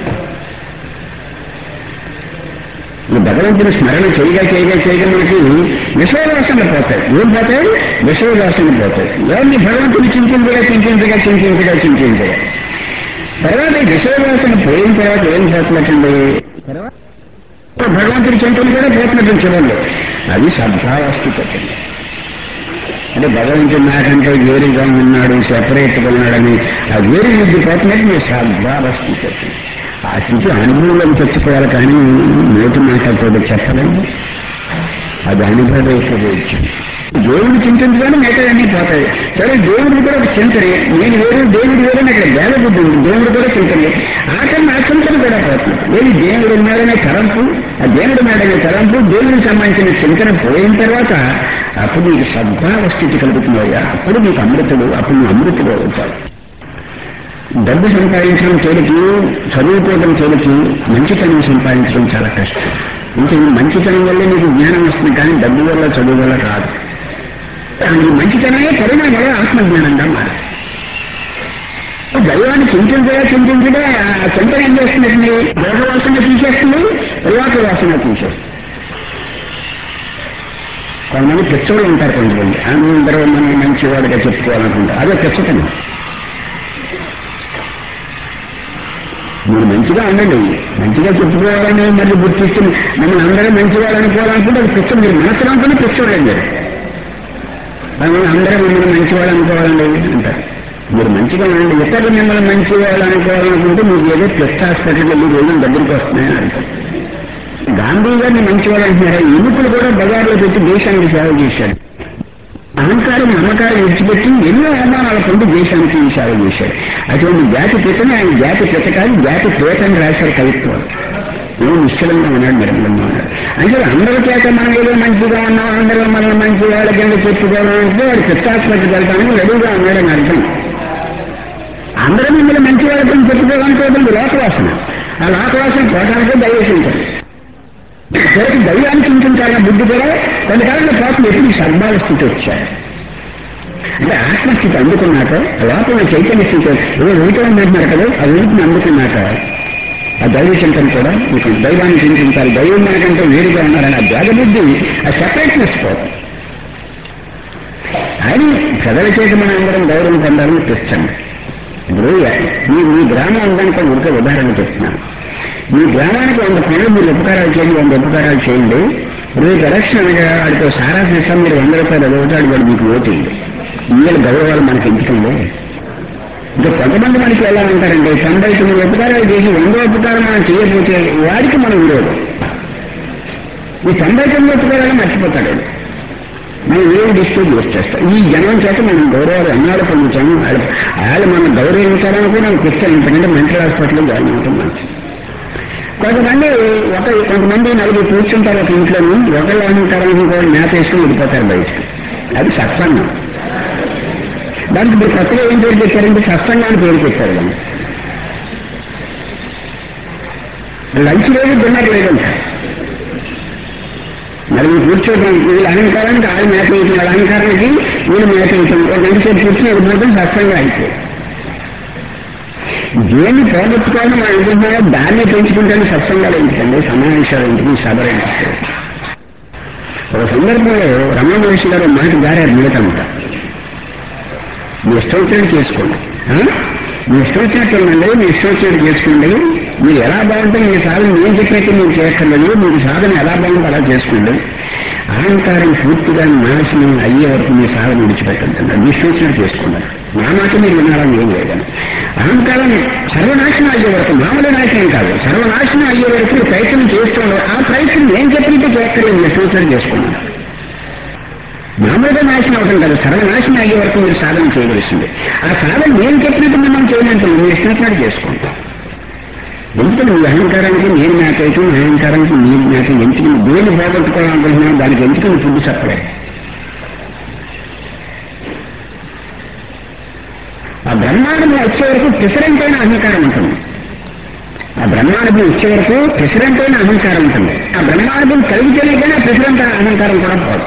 ఈ భగవంతుని స్మరణ చేయగా చేయగా చేయగా మనకి విషయవాసనలు పోతాయి ఏం పోతాయి విషయవాసనలు పోతాయి ఎవరిని భగవంతుని చింతించగా చింతించగా చింతించగా చింతించగా తర్వాత ఈ విషయవాసన పోయిన తర్వాత ఏం పోతున్నట్టండి తర్వాత భగవంతుడి చింతన కూడా పోతున్నట్టు చూడండి అది సద్భావస్థితి అంటే భగవంతుడు నాకంటే వేరుగా ఉన్నాడు సెపరేట్గా ఉన్నాడని ఆ వేరు బుద్ధి పోతున్నట్టు మీరు సద్భావస్థితి వచ్చింది ఆ స్థితి అనుభవంలోకి తెచ్చుకోవాలి కానీ నోటి మాటలతో చెప్పలేము అది అనుభవించవచ్చు దేవుడు చింతించగానే మిగతాయన్నీ పోతాయి సరే దేవుడు కూడా ఒక చింతనే నేను వేరు దేవుడు వేరే అక్కడ వేల బుద్ధి ఉంది దేవుడు కూడా చింతనే ఆఖరి నా చింతన కూడా పోతుంది ఏది దేవుడు ఉన్నాడనే తలంపు ఆ దేవుడు ఉన్నాడనే తలంపు దేవుడికి సంబంధించిన చింతన పోయిన తర్వాత అప్పుడు నీకు సద్భావ స్థితి కలుగుతున్నాయా అప్పుడు నీకు అమృతుడు అప్పుడు నువ్వు అమృతుడు అవుతావు డబ్బు సంపాదించడం తేలికి చదువుకోవడం తేలికి మంచితనం సంపాదించడం చాలా కష్టం ఇంకా ఈ మంచితనం వల్ల నీకు జ్ఞానం వస్తుంది కానీ డబ్బు వల్ల చదువు వల్ల రాదు ఈ మంచితనమే పరిణామంలో ఆత్మజ్ఞానంగా మారు దైవాన్ని చింతించగా చింతించగా ఆ చింతన ఏం చేస్తున్నట్టు దేహ వాసన తీసేస్తుంది లోక వాసన తీసేస్తుంది కొంతమంది పిచ్చోళ్ళు ఉంటారు కొంతమంది అందరూ మనం మంచివాడిగా చెప్పుకోవాలనుకుంటారు అదే పిచ్చతనం మీరు మంచిగా ఉండండి మంచిగా చెప్పుకోవాలని మళ్ళీ గుర్తిస్తే మమ్మల్ని అందరూ మంచివాళ్ళు అనుకోవాలనుకుంటే అది పిచ్చ మీరు మనసులో అనుకుని పిచ్చోడండి మీరు మమ్మల్ని అందరూ మిమ్మల్ని మంచివాళ్ళు అనుకోవాలండి అంటారు మీరు మంచిగా ఉండండి ఇతరులు మిమ్మల్ని మంచివాళ్ళు అనుకోవాలనుకుంటే మీకు ఏదో టెస్ట్ హాస్పిటల్లో మీరు ఏదో దగ్గరికి వస్తున్నాయని అంటారు గాంధీ గారిని మంచివాళ్ళు అంటున్నారు ఎన్నికలు కూడా బజార్లో పెట్టి దేశానికి సేవ చేశాడు అహంకారం నమ్మకాలు విడిచిపెట్టి ఎన్నో అవమానాలు పొంది దేశానికి సేవ చేశాడు అటువంటి జాతి పితని ఆయన జాతి పిత కాదు జాతి పేతని రాశారు కవిత్వం ఏమో నిశ్చలంగా ఉన్నాడు నిర్మలంగా ఉన్నాడు అంటే అందరి చేత మనం ఏదో మంచిగా ఉన్నాం అందరూ మనం మంచి వాళ్ళ కింద చెప్పుకోవాలంటే వాడు పిత్తాసుపత్రికి వెళ్తామని రెడీగా ఉన్నాడని అర్థం అందరూ మిమ్మల్ని మంచి వాళ్ళ కింద చెప్పుకోవాలనుకోవడం లోకవాసన ఆ లోకవాసన పోవడానికి దయచేసించారు సరే దైవాన్ని చింతించాలన్న బుద్ధి కూడా కొంతకాలంలో పోతుంది ఎప్పుడు సద్భావ స్థితి వచ్చారు అంటే ఆత్మస్థితి అందుకున్నాక లోపల చైతన్య స్థితి ఏదో వెయిటం అంటున్నారు కదా ఆ వెయిట్ని అందుకున్నాక ఆ దైవ చింతన కూడా మీకు దైవాన్ని చింతించాలి దైవం మనకంటే వేరుగా ఉన్నారని ఆ భేదబుద్ధి ఆ సెపరేట్నెస్ పోతుంది అని ప్రజల చేత మనం అందరం గౌరవం పొందాలని తెచ్చండి ఇప్పుడు మీ మీ గ్రామం ఉందనుకో ఉడికే ఉదాహరణ చెప్తున్నాను మీ గ్రామానికి వంద పనులు మీరు ఉపకారాలు చేయండి వంద ఉపకారాలు చేయండి రేపు ఎలక్షన్ అనగా వాడితో సారా చేస్తాం మీరు వంద రూపాయలు అడుగుతాడు వాడు మీకు ఓటింది ఇందులో గౌరవాలు మనకి ఎందుకండి ఇంకా కొంతమంది మనకి ఎలా ఉంటారంటే తొంభై తొమ్మిది ఉపకారాలు చేసి వందో ఉపకారం మనం చేయకపోతే వాడికి మనం విరోధం ఈ తొంభై తొమ్మిది ఉపకారాలు మర్చిపోతాడు మనం ఏం డిస్ట్రిబ్యూట్ యూజ్ చేస్తాం ఈ జనం చేత మనం గౌరవాలు అన్నాడు పొందుతాము వాళ్ళు మనం గౌరవించాలని కూడా నాకు ఇస్తాను ఎందుకంటే మెంటల్ హాస్పిటల్లో జాయిన్ అవుతాం మంచిది కొంతమంది ఒక కొంతమంది నలుగురు కూర్చుంటారు ఒక ఇంట్లోని ఒకళ్ళు అహంకారం కూడా మేత వేసుకుని వెళ్ళిపోతారు బయటికి అది సత్సంగం దానికి మీరు కొత్తగా ఏం పేరు పెట్టారంటే సత్సంగం అని పేరు పెట్టారు దాన్ని లంచ్ లేదు డిన్నర్ లేదంట నలుగురు కూర్చోవడం వీళ్ళ అహంకారానికి ఆయన మేత వేయటం వాళ్ళ అహంకారానికి వీళ్ళు మేత వేయటం ఒక గంట సేపు కూర్చొని వెళ్ళిపోవడం సత్సంగా అయిపోయింది దేన్ని పోగొట్టుకోవాలని మనం అనుకుంటున్నామో దాన్ని పెంచుకుంటాను సత్సంగాలు ఎందుకండి సమావేశాలు ఎందుకు సభలు ఎందుకు ఒక సందర్భంలో రమణ మహర్షి గారు మాట జారారు మిగతా మీ ఇష్టం వచ్చినట్టు చేసుకోండి ఆ? మీ ఇష్టం వచ్చినట్టు ఉండండి మీ ఇష్టం వచ్చినట్టు చేసుకోండి మీరు ఎలా బాగుంటే మీ సాధన నేను చెప్పినట్టు మీరు చేయక్కర్లేదు మీకు సాధన ఎలా బాగుంటే అలా చేసుకోండి అహంకారం పూర్తిగా నాశనం అయ్యే వరకు మీ సాధన విడిచిపెట్టండి మీ ఇష్టం వచ్చినట్టు చేసుకోండి నా మాట మీరు వినాలని ఏం లేదని అహంకారం సర్వనాశనం అయ్యే వరకు మామూలు నాశనం కాదు సర్వనాశనం అయ్యే వరకు మీరు ప్రయత్నం చేస్తూ ఉండాలి ఆ ప్రయత్నం నేను చెప్పినట్టు చేయక్కర్లేదు మీ ఇష్టం వచ్చినట్టు చేసుకోండి మామూలుగా నాశనం అవడం కాదు సర్వనాశనం అయ్యే వరకు మీరు సాధన చేయవలసింది ఆ సాధన నేను చెప్పినట్టు మనం చేయమంటే మీరు ఇచ్చినట్లు చేసుకుంటాం ఎందుకంటే మీ అహంకారానికి నేను మేకైతే నా అహంకారానికి మీరు మేక ఎందుకు దేన్ని పోగొట్టుకోవాలనుకుంటున్నాను దానికి ఎందుకు నువ్వు ఫుడ్ చెప్పలేదు ఆ బ్రహ్మాండం వచ్చే వరకు ప్రెసిడెంట్ అయిన అహంకారం ఉంటుంది ఆ బ్రహ్మాండం వచ్చే వరకు ప్రెసిడెంట్ అయిన అహంకారం ఉంటుంది ఆ బ్రహ్మాండం కలిగితేనే కానీ ఆ ప్రెసిడెంట్ అయిన అహంకారం కూడా పోదు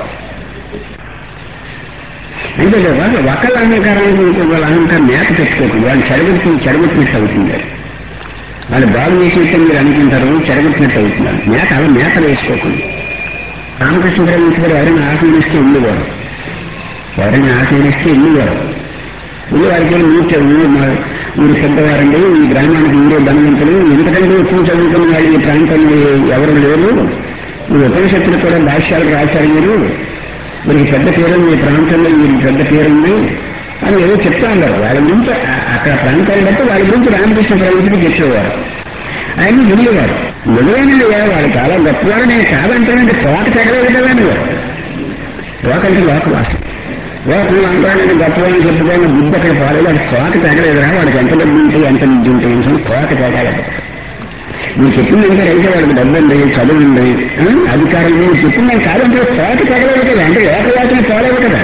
అంటే వాళ్ళు ఒకళ్ళ అహంకారానికి ఇంకొకళ్ళ అహంకారం మేత పెట్టుకోకుండా వాళ్ళు చెడగొట్టి చెడగొట్టినట్టు అవుతుంది వాళ్ళు బాగు చేసినట్టు మీరు అనుకుంటారు చెడగొట్టినట్టు అవుతున్నారు మేత అలా మేతలు వేసుకోకుండా రామకృష్ణ పరమేశ్వర గారు ఎవరైనా ఆశీర్వదిస్తే ఉండేవారు ఎవరైనా ఆశీర్వదిస్తే ఉండేవారు ఇల్లు వారికి మీరు చదువు మా- మీరు పెద్దవారండి ఈ గ్రామానికి మీరే ధనవంతులు ఇంతకంటే ఎక్కువ చదువుకున్న వాళ్ళు ఈ ప్రాంతంలో ఎవరు లేరు ఈ ఉపనిషత్తులు కూడా భాష్యాలు రాశారు మీరు మీకు పెద్ద పేరు మీ ప్రాంతంలో మీరు పెద్ద పేరుంది అని ఏదో చెప్తా ఉన్నారు వాళ్ళ గురించి ఆ- అక్కడ ప్రాంతాన్ని బట్టి వాళ్ళ గురించి రామకృష్ణ పరమేశ్వరుడు చెప్పేవారు ఆయన వినేవారు నిలవేనండి వాళ్ళు చాలా గొప్పవారు నేను కాదంటానంటే తోట తగలేదు కదా అని లోకంటే లోకవాసం లోకం అంటానంటే గొప్పవాళ్ళని చెప్పుకోవాలి బుద్ధి అక్కడ పోలేదు అది తోట తగలేదురా వాడికి ఎంత డబ్బు ఉంటే ఎంత నిధి ఉంటే ఏంటని తోట తగలేదు నువ్వు చెప్పిందంటే అయితే వాడికి డబ్బు ఉంది చదువు ఉంది ఆ? అధికారం ఉంది. నువ్వు చెప్పిందని కాదంటే తోట తగలేదు కదా అంటే లోకవాసం పోలేదు కదా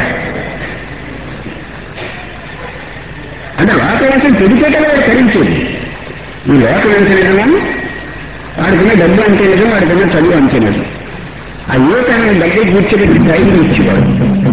అంటే లోకవాసం పెడితే కదా వాడు తరించేది ఈ లోకం ఎంత నిజమా వాడికున్న డబ్బు అంతే నిజం వాడికున్న చదువు అంతే నిజం ఆ యువకాన్ని దగ్గర కూర్చోబెట్టి ధైర్యం ఇచ్చేవాడు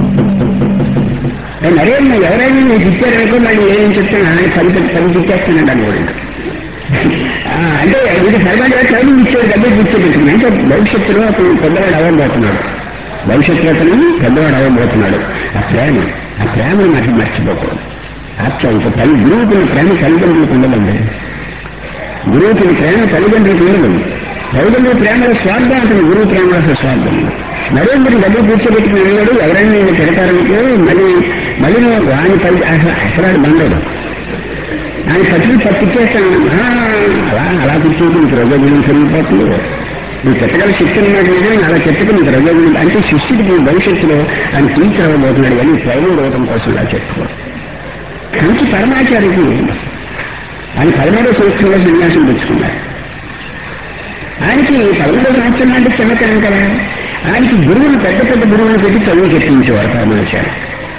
మరే నువ్వు ఎవరైనా నీకు ఇచ్చారనుకో మళ్ళీ ఏం చెప్తాను ఆయన పది పది పది తిట్టేస్తానండి అని కూడా ఆ, అంటే ఇది సరదాగా ట్రైనింగ్ ఇచ్చాడు దగ్గర కూర్చోబెట్టుకుని అంటే భవిష్యత్తులో అతను పెద్దవాడు అవ్వబోతున్నాడు భవిష్యత్తులో అతను పెద్దవాడు అవ్వబోతున్నాడు ఆ ప్రేమ ఆ ప్రేమను మర్చి మర్చిపోకూడదు ఆప్యాయత తల్లి గురువుకున్న ప్రేమ తల్లిదండ్రులకు ఉండదండి గురువుకి ప్రేమ తల్లిదండ్రులకు ఉండదు తల్లిదండ్రుల ప్రేమలో స్వార్థం అతను గురువు ప్రేమలో అసలు స్వార్థం నరేంద్రుడు డబ్బులు కూర్చోబెట్టుకుని అన్నాడు ఎవరైనా నేను తిడతారంటే మళ్ళీ మళ్ళీ నువ్వు వాడిని పది అసలు అసలు బండడు ఆయన పట్టుకుని పట్టిచ్చేస్తాను అలా అలా కూర్చోటి నీకు రజోగుణం పెరిగిపోతుంది నువ్వు చెత్తగల శక్తి ఉన్నది నిజమే అలా చెత్తకు నీకు రజోగుణం అంటే శిష్యుడికి నీ భవిష్యత్తులో ఆయన టీచర్ అవ్వబోతున్నాడు కానీ ట్రైనింగ్ ఇవ్వడం కోసం ఇలా చెప్పుకో కంచి పరమాచార్యకి ఆయన పదమూడో సంవత్సరంలో సన్యాసం తెచ్చుకున్నారు ఆయనకి పదమూడో సంవత్సరం అంటే చిన్నతనం కదా ఆయనకి గురువులు పెద్ద పెద్ద గురువులు పెట్టి చదువు చెప్పించేవారు పరమాచార్య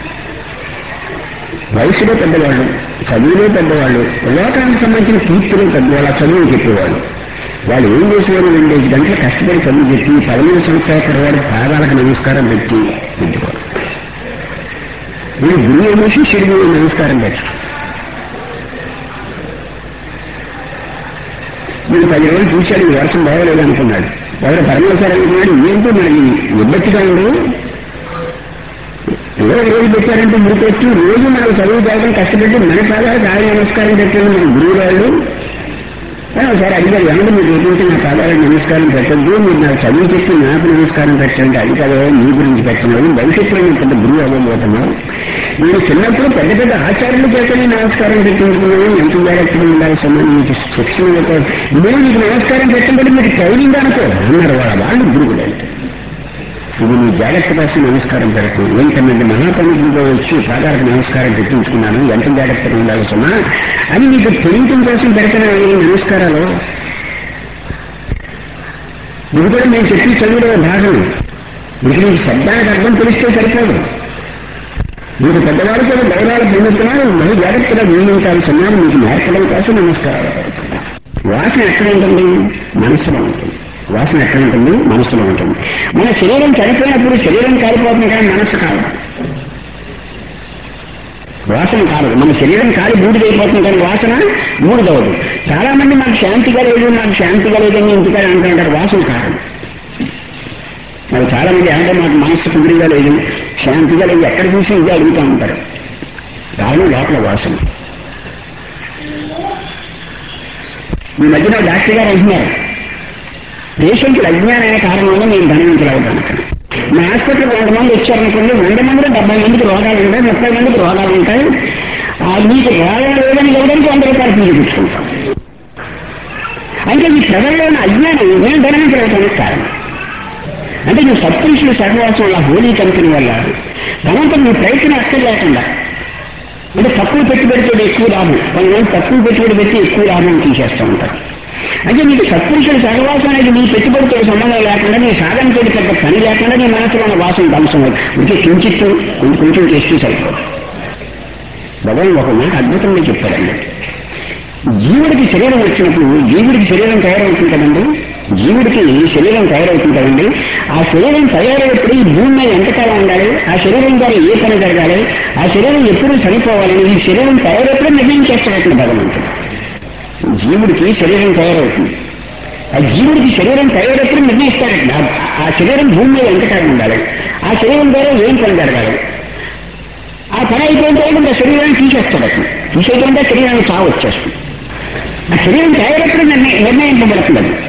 వయసులో పెద్దవాళ్ళు చదువులో పెద్దవాళ్ళు లోకానికి సంబంధించిన కీర్తులు పెద్దవాళ్ళు ఆ చదువు చెప్పేవాళ్ళు వాళ్ళు ఏం చేసేవారు రెండేసి గంటలు కష్టపడి చదువు చెప్పి పదమూడు సంవత్సరాల తర్వాత పాదాలకు నమస్కారం పెట్టి పెట్టుకోవాలి నేను గురువు ఏమో శిష్యుడికి నమస్కారం పెట్టి నేను పది రోజులు చూశాడు ఈ వర్షం బాగలేదు అనుకున్నాడు ఎవరు పరమేశ్వరం అనుకున్నాడు ఏంటో మనకి ఇబ్బచ్చిగా ఉండు ఏదో రోజు పెట్టారంటే మురికొచ్చి రోజు మనకు చదువు చదవడం కష్టపెట్టి మన పాదాలకు ఆయన నమస్కారం పెట్టండి మన గురువు వాళ్ళు ఒకసారి అడిగారు ఏమంటే మీరు ఎటువంటి నా పాదాలకు నమస్కారం పెట్టద్దు మీరు నాకు చదువు చెప్పి నాకు నమస్కారం పెట్టండి అది కదా మీ గురించి పెట్టినారు భవిష్యత్తులో నేను పెద్ద గురువు అవ్వబోతున్నాను నేను చిన్నప్పుడు పెద్ద పెద్ద ఆచార్యులు చేతనే నమస్కారం పెట్టించుకున్నాను ఎంత జాగ్రత్తగా ఉండాలి సమానం మీకు శిక్షణ ఇవ్వకూడదు. మీరు మీకు నమస్కారం పెట్టండి మీకు ట్రైనింగ్ అనుకో అన్నారు వాళ్ళ వాళ్ళు గురువులు అంటే ఇది నీ జాగ్రత్త కోసం నమస్కారం పెడుతుంది ఏంటంటే మహాపండితులతో వచ్చి పాదాలకు నమస్కారం పెట్టించుకున్నాను ఎంత జాగ్రత్తగా ఉండాలి సుమా అని నీకు తెలియటం కోసం పెడతాను ఈ నమస్కారాలు ఇది కూడా నేను చెప్పి చదువులో భాగం ఇది నీకు శబ్దానికి అర్థం తెలిస్తే సరిపోదు మీకు పెద్దవాళ్ళు కూడా గౌరవాలు పొందుతున్నారు మరి జాగ్రత్తగా నియమించాలి సుమా మీకు నేర్పడం కోసం నమస్కారాలు పెడుతున్నాను వాసన ఎక్కడ ఉంటుంది మనసులో ఉంటుంది వాసన ఎక్కడ ఉంటుంది మనసులో ఉంటుంది మన శరీరం చనిపోయినప్పుడు శరీరం కాలిపోతుంది కానీ మనస్సు కాదు వాసన కాదు మన శరీరం కాలి బూడిదైపోతుంది కానీ వాసన బూడిదవదు చాలా మంది నాకు శాంతిగా లేదు నాకు శాంతిగా లేదని ఇంటికాడ అంటుంటారు వాసన కాదు మరి చాలా మంది అంటే మాకు మనస్సు కుదిరిగా లేదు శాంతిగా లేదు ఎక్కడ చూసి ఇదే అడుగుతూ ఉంటారు కారణం లోపల వాసన ఈ మధ్యన డాక్టర్ గారు అంటున్నారు పేషెంట్లు అజ్ఞానమైన కారణం వల్ల నేను ధనవంతులు అవుతాను మా హాస్పిటల్ వంద మంది వచ్చారనుకోండి వంద మందిలో డెబ్బై మందికి రోగాలు ఉంటాయి ముప్పై మందికి రోగాలు ఉంటాయి ఆ మీకు రోగాలు లేదని ఇవ్వడానికి వంద రూపాయలు ఫీజు తీసుకుంటాం అంటే ఈ ప్రజల్లోని అజ్ఞానం నేను ధనవంతులు అవడానికి కారణం అంటే నువ్వు సత్పురుషులు సహవాసం వల్ల హోలీ కంపెనీ వల్ల తనంత నువ్వు ప్రయత్నం అక్కర్ లేకుండా అంటే తక్కువ పెట్టుబడితో ఎక్కువ లాభం కొంతమంది తక్కువ పెట్టుబడి పెట్టి ఎక్కువ లాభం తీసేస్తూ ఉంటారు అంటే నీకు సత్పురుషుల సహవాసం అనేది నీ పెట్టుబడితో సంబంధం లేకుండా నీ సాధనతో పెద్ద పని లేకుండా నీ మనసులో ఉన్న వాసన ధ్వంసం ఇంకే కించిత్తు కొంచెం కొంచెం చేస్తే సరిపోదు భగవాన్ ఒక మాట అద్భుతంగా చెప్పాడండి జీవుడికి శరీరం వచ్చినప్పుడు జీవుడికి శరీరం తయారవుతుంది కదండి జీవుడికి శరీరం తయారవుతుంది కదండి ఆ శరీరం తయారయ్యేప్పుడు ఈ భూమి మీద ఎంతకాలం ఉండాలి ఆ శరీరం ద్వారా ఏ పని జరగాలి ఆ శరీరం ఎప్పుడు చనిపోవాలని ఈ శరీరం తయారయ్యేప్పుడు నిర్ణయం చేస్తాడు భగవంతుడు జీవుడికి శరీరం తయారవుతుంది ఆ జీవుడికి శరీరం తయారప్పుడు నిర్ణయిస్తాడండి ఆ- ఆ శరీరం భూమి మీద ఎంతకాలం ఉండాలి ఆ శరీరం ద్వారా ఏం పని జరగాలి ఆ పని అయిపోయిన తర్వాత ఆ శరీరాన్ని తీసేస్తాడు అతను తీసేయకుండా శరీరానికి చావు వచ్చేస్తుంది ఆ శరీరం తయారప్పుడు నిర్ణయ నిర్ణయించబడుతుంది అది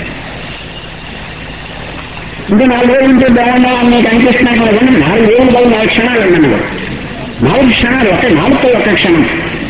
ఇంకా నాలుగు రోజులు ఉంటే బాగుందా అని నీకు అనిపిస్తున్నాను కదండి నాలుగు రోజులు కాదు నాలుగు క్షణాలు అన్నాను నాలుగు క్షణాలు ఒక నాలుగుతో ఒక క్షణం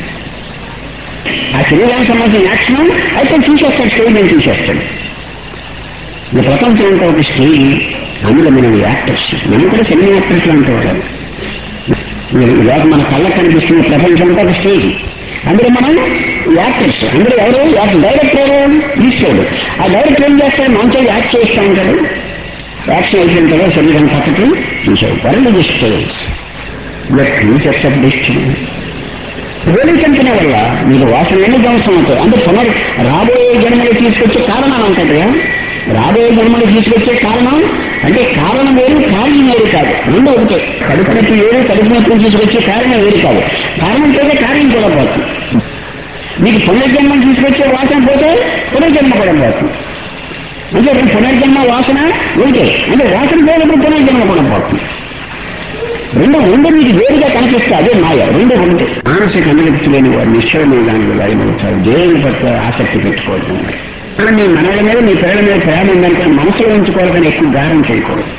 ఆ శరీరానికి సంబంధించిన యాక్షన్ అయితే తీసేస్తాడు స్టేజ్ నేను తీసేస్తాడు ఈ ప్రపంచం అంతా ఒక స్టేజ్ అందులో మనం యాక్టర్స్ మనం కూడా సినిమా యాక్టర్స్ లాంటి వాళ్ళు ఇవాళ మన కళ్ళకు కనిపిస్తున్న ప్రపంచం అంతా ఒక స్టేజ్ అందులో మనం యాక్టర్స్ అందులో ఎవరు యాక్టర్ డైరెక్టర్ ఎవరు ఈశ్వరుడు ఆ డైరెక్టర్ ఏం చేస్తాడు మనతో యాక్ట్ చేస్తూ ఉంటాడు యాక్షన్ అయిపోయిన తర్వాత శరీరం పక్కకి తీసాడు world the stage futures of destiny వేలికంపన వల్ల మీకు వాసనలన్నీ ధ్వంసం అవుతాయి అంటే పునర్ రాబోయే జన్మలు తీసుకొచ్చే కారణాలు ఉంటాయి కదా రాబోయే జన్మలు తీసుకొచ్చే కారణం అంటే కారణం వేరు కార్యం వేరు కాదు రెండు ఒకటే కడుపు నొప్పి వేరు కడుపు నొప్పి తీసుకొచ్చే కారణం వేరు కాదు కారణం పోతే కార్యం కూడా పోతుంది మీకు పునర్జన్మం తీసుకొచ్చే వాసన పోతే పునర్జన్మ కూడా పోతుంది అంటే రెండు పునర్జన్మ వాసన ఉంటే అంటే వాసన పోయినప్పుడు పునర్జన్మ కూడా పోతుంది రెండు రెండు మీకు వేరుగా కనిపిస్తే అదే మాయ రెండు రెండు మానసిక అనుభూతి లేని వారు నిశ్చయమైన దానికి లయమవుతారు దేవుని పట్ల ఆసక్తి పెట్టుకోవడం కానీ మీ మనవల మీద మీ పిల్లల మీద ప్రేమ ఉందంటే మనసులో ఉంచుకోవాలి కానీ ఎక్కువ గారం చేయకూడదు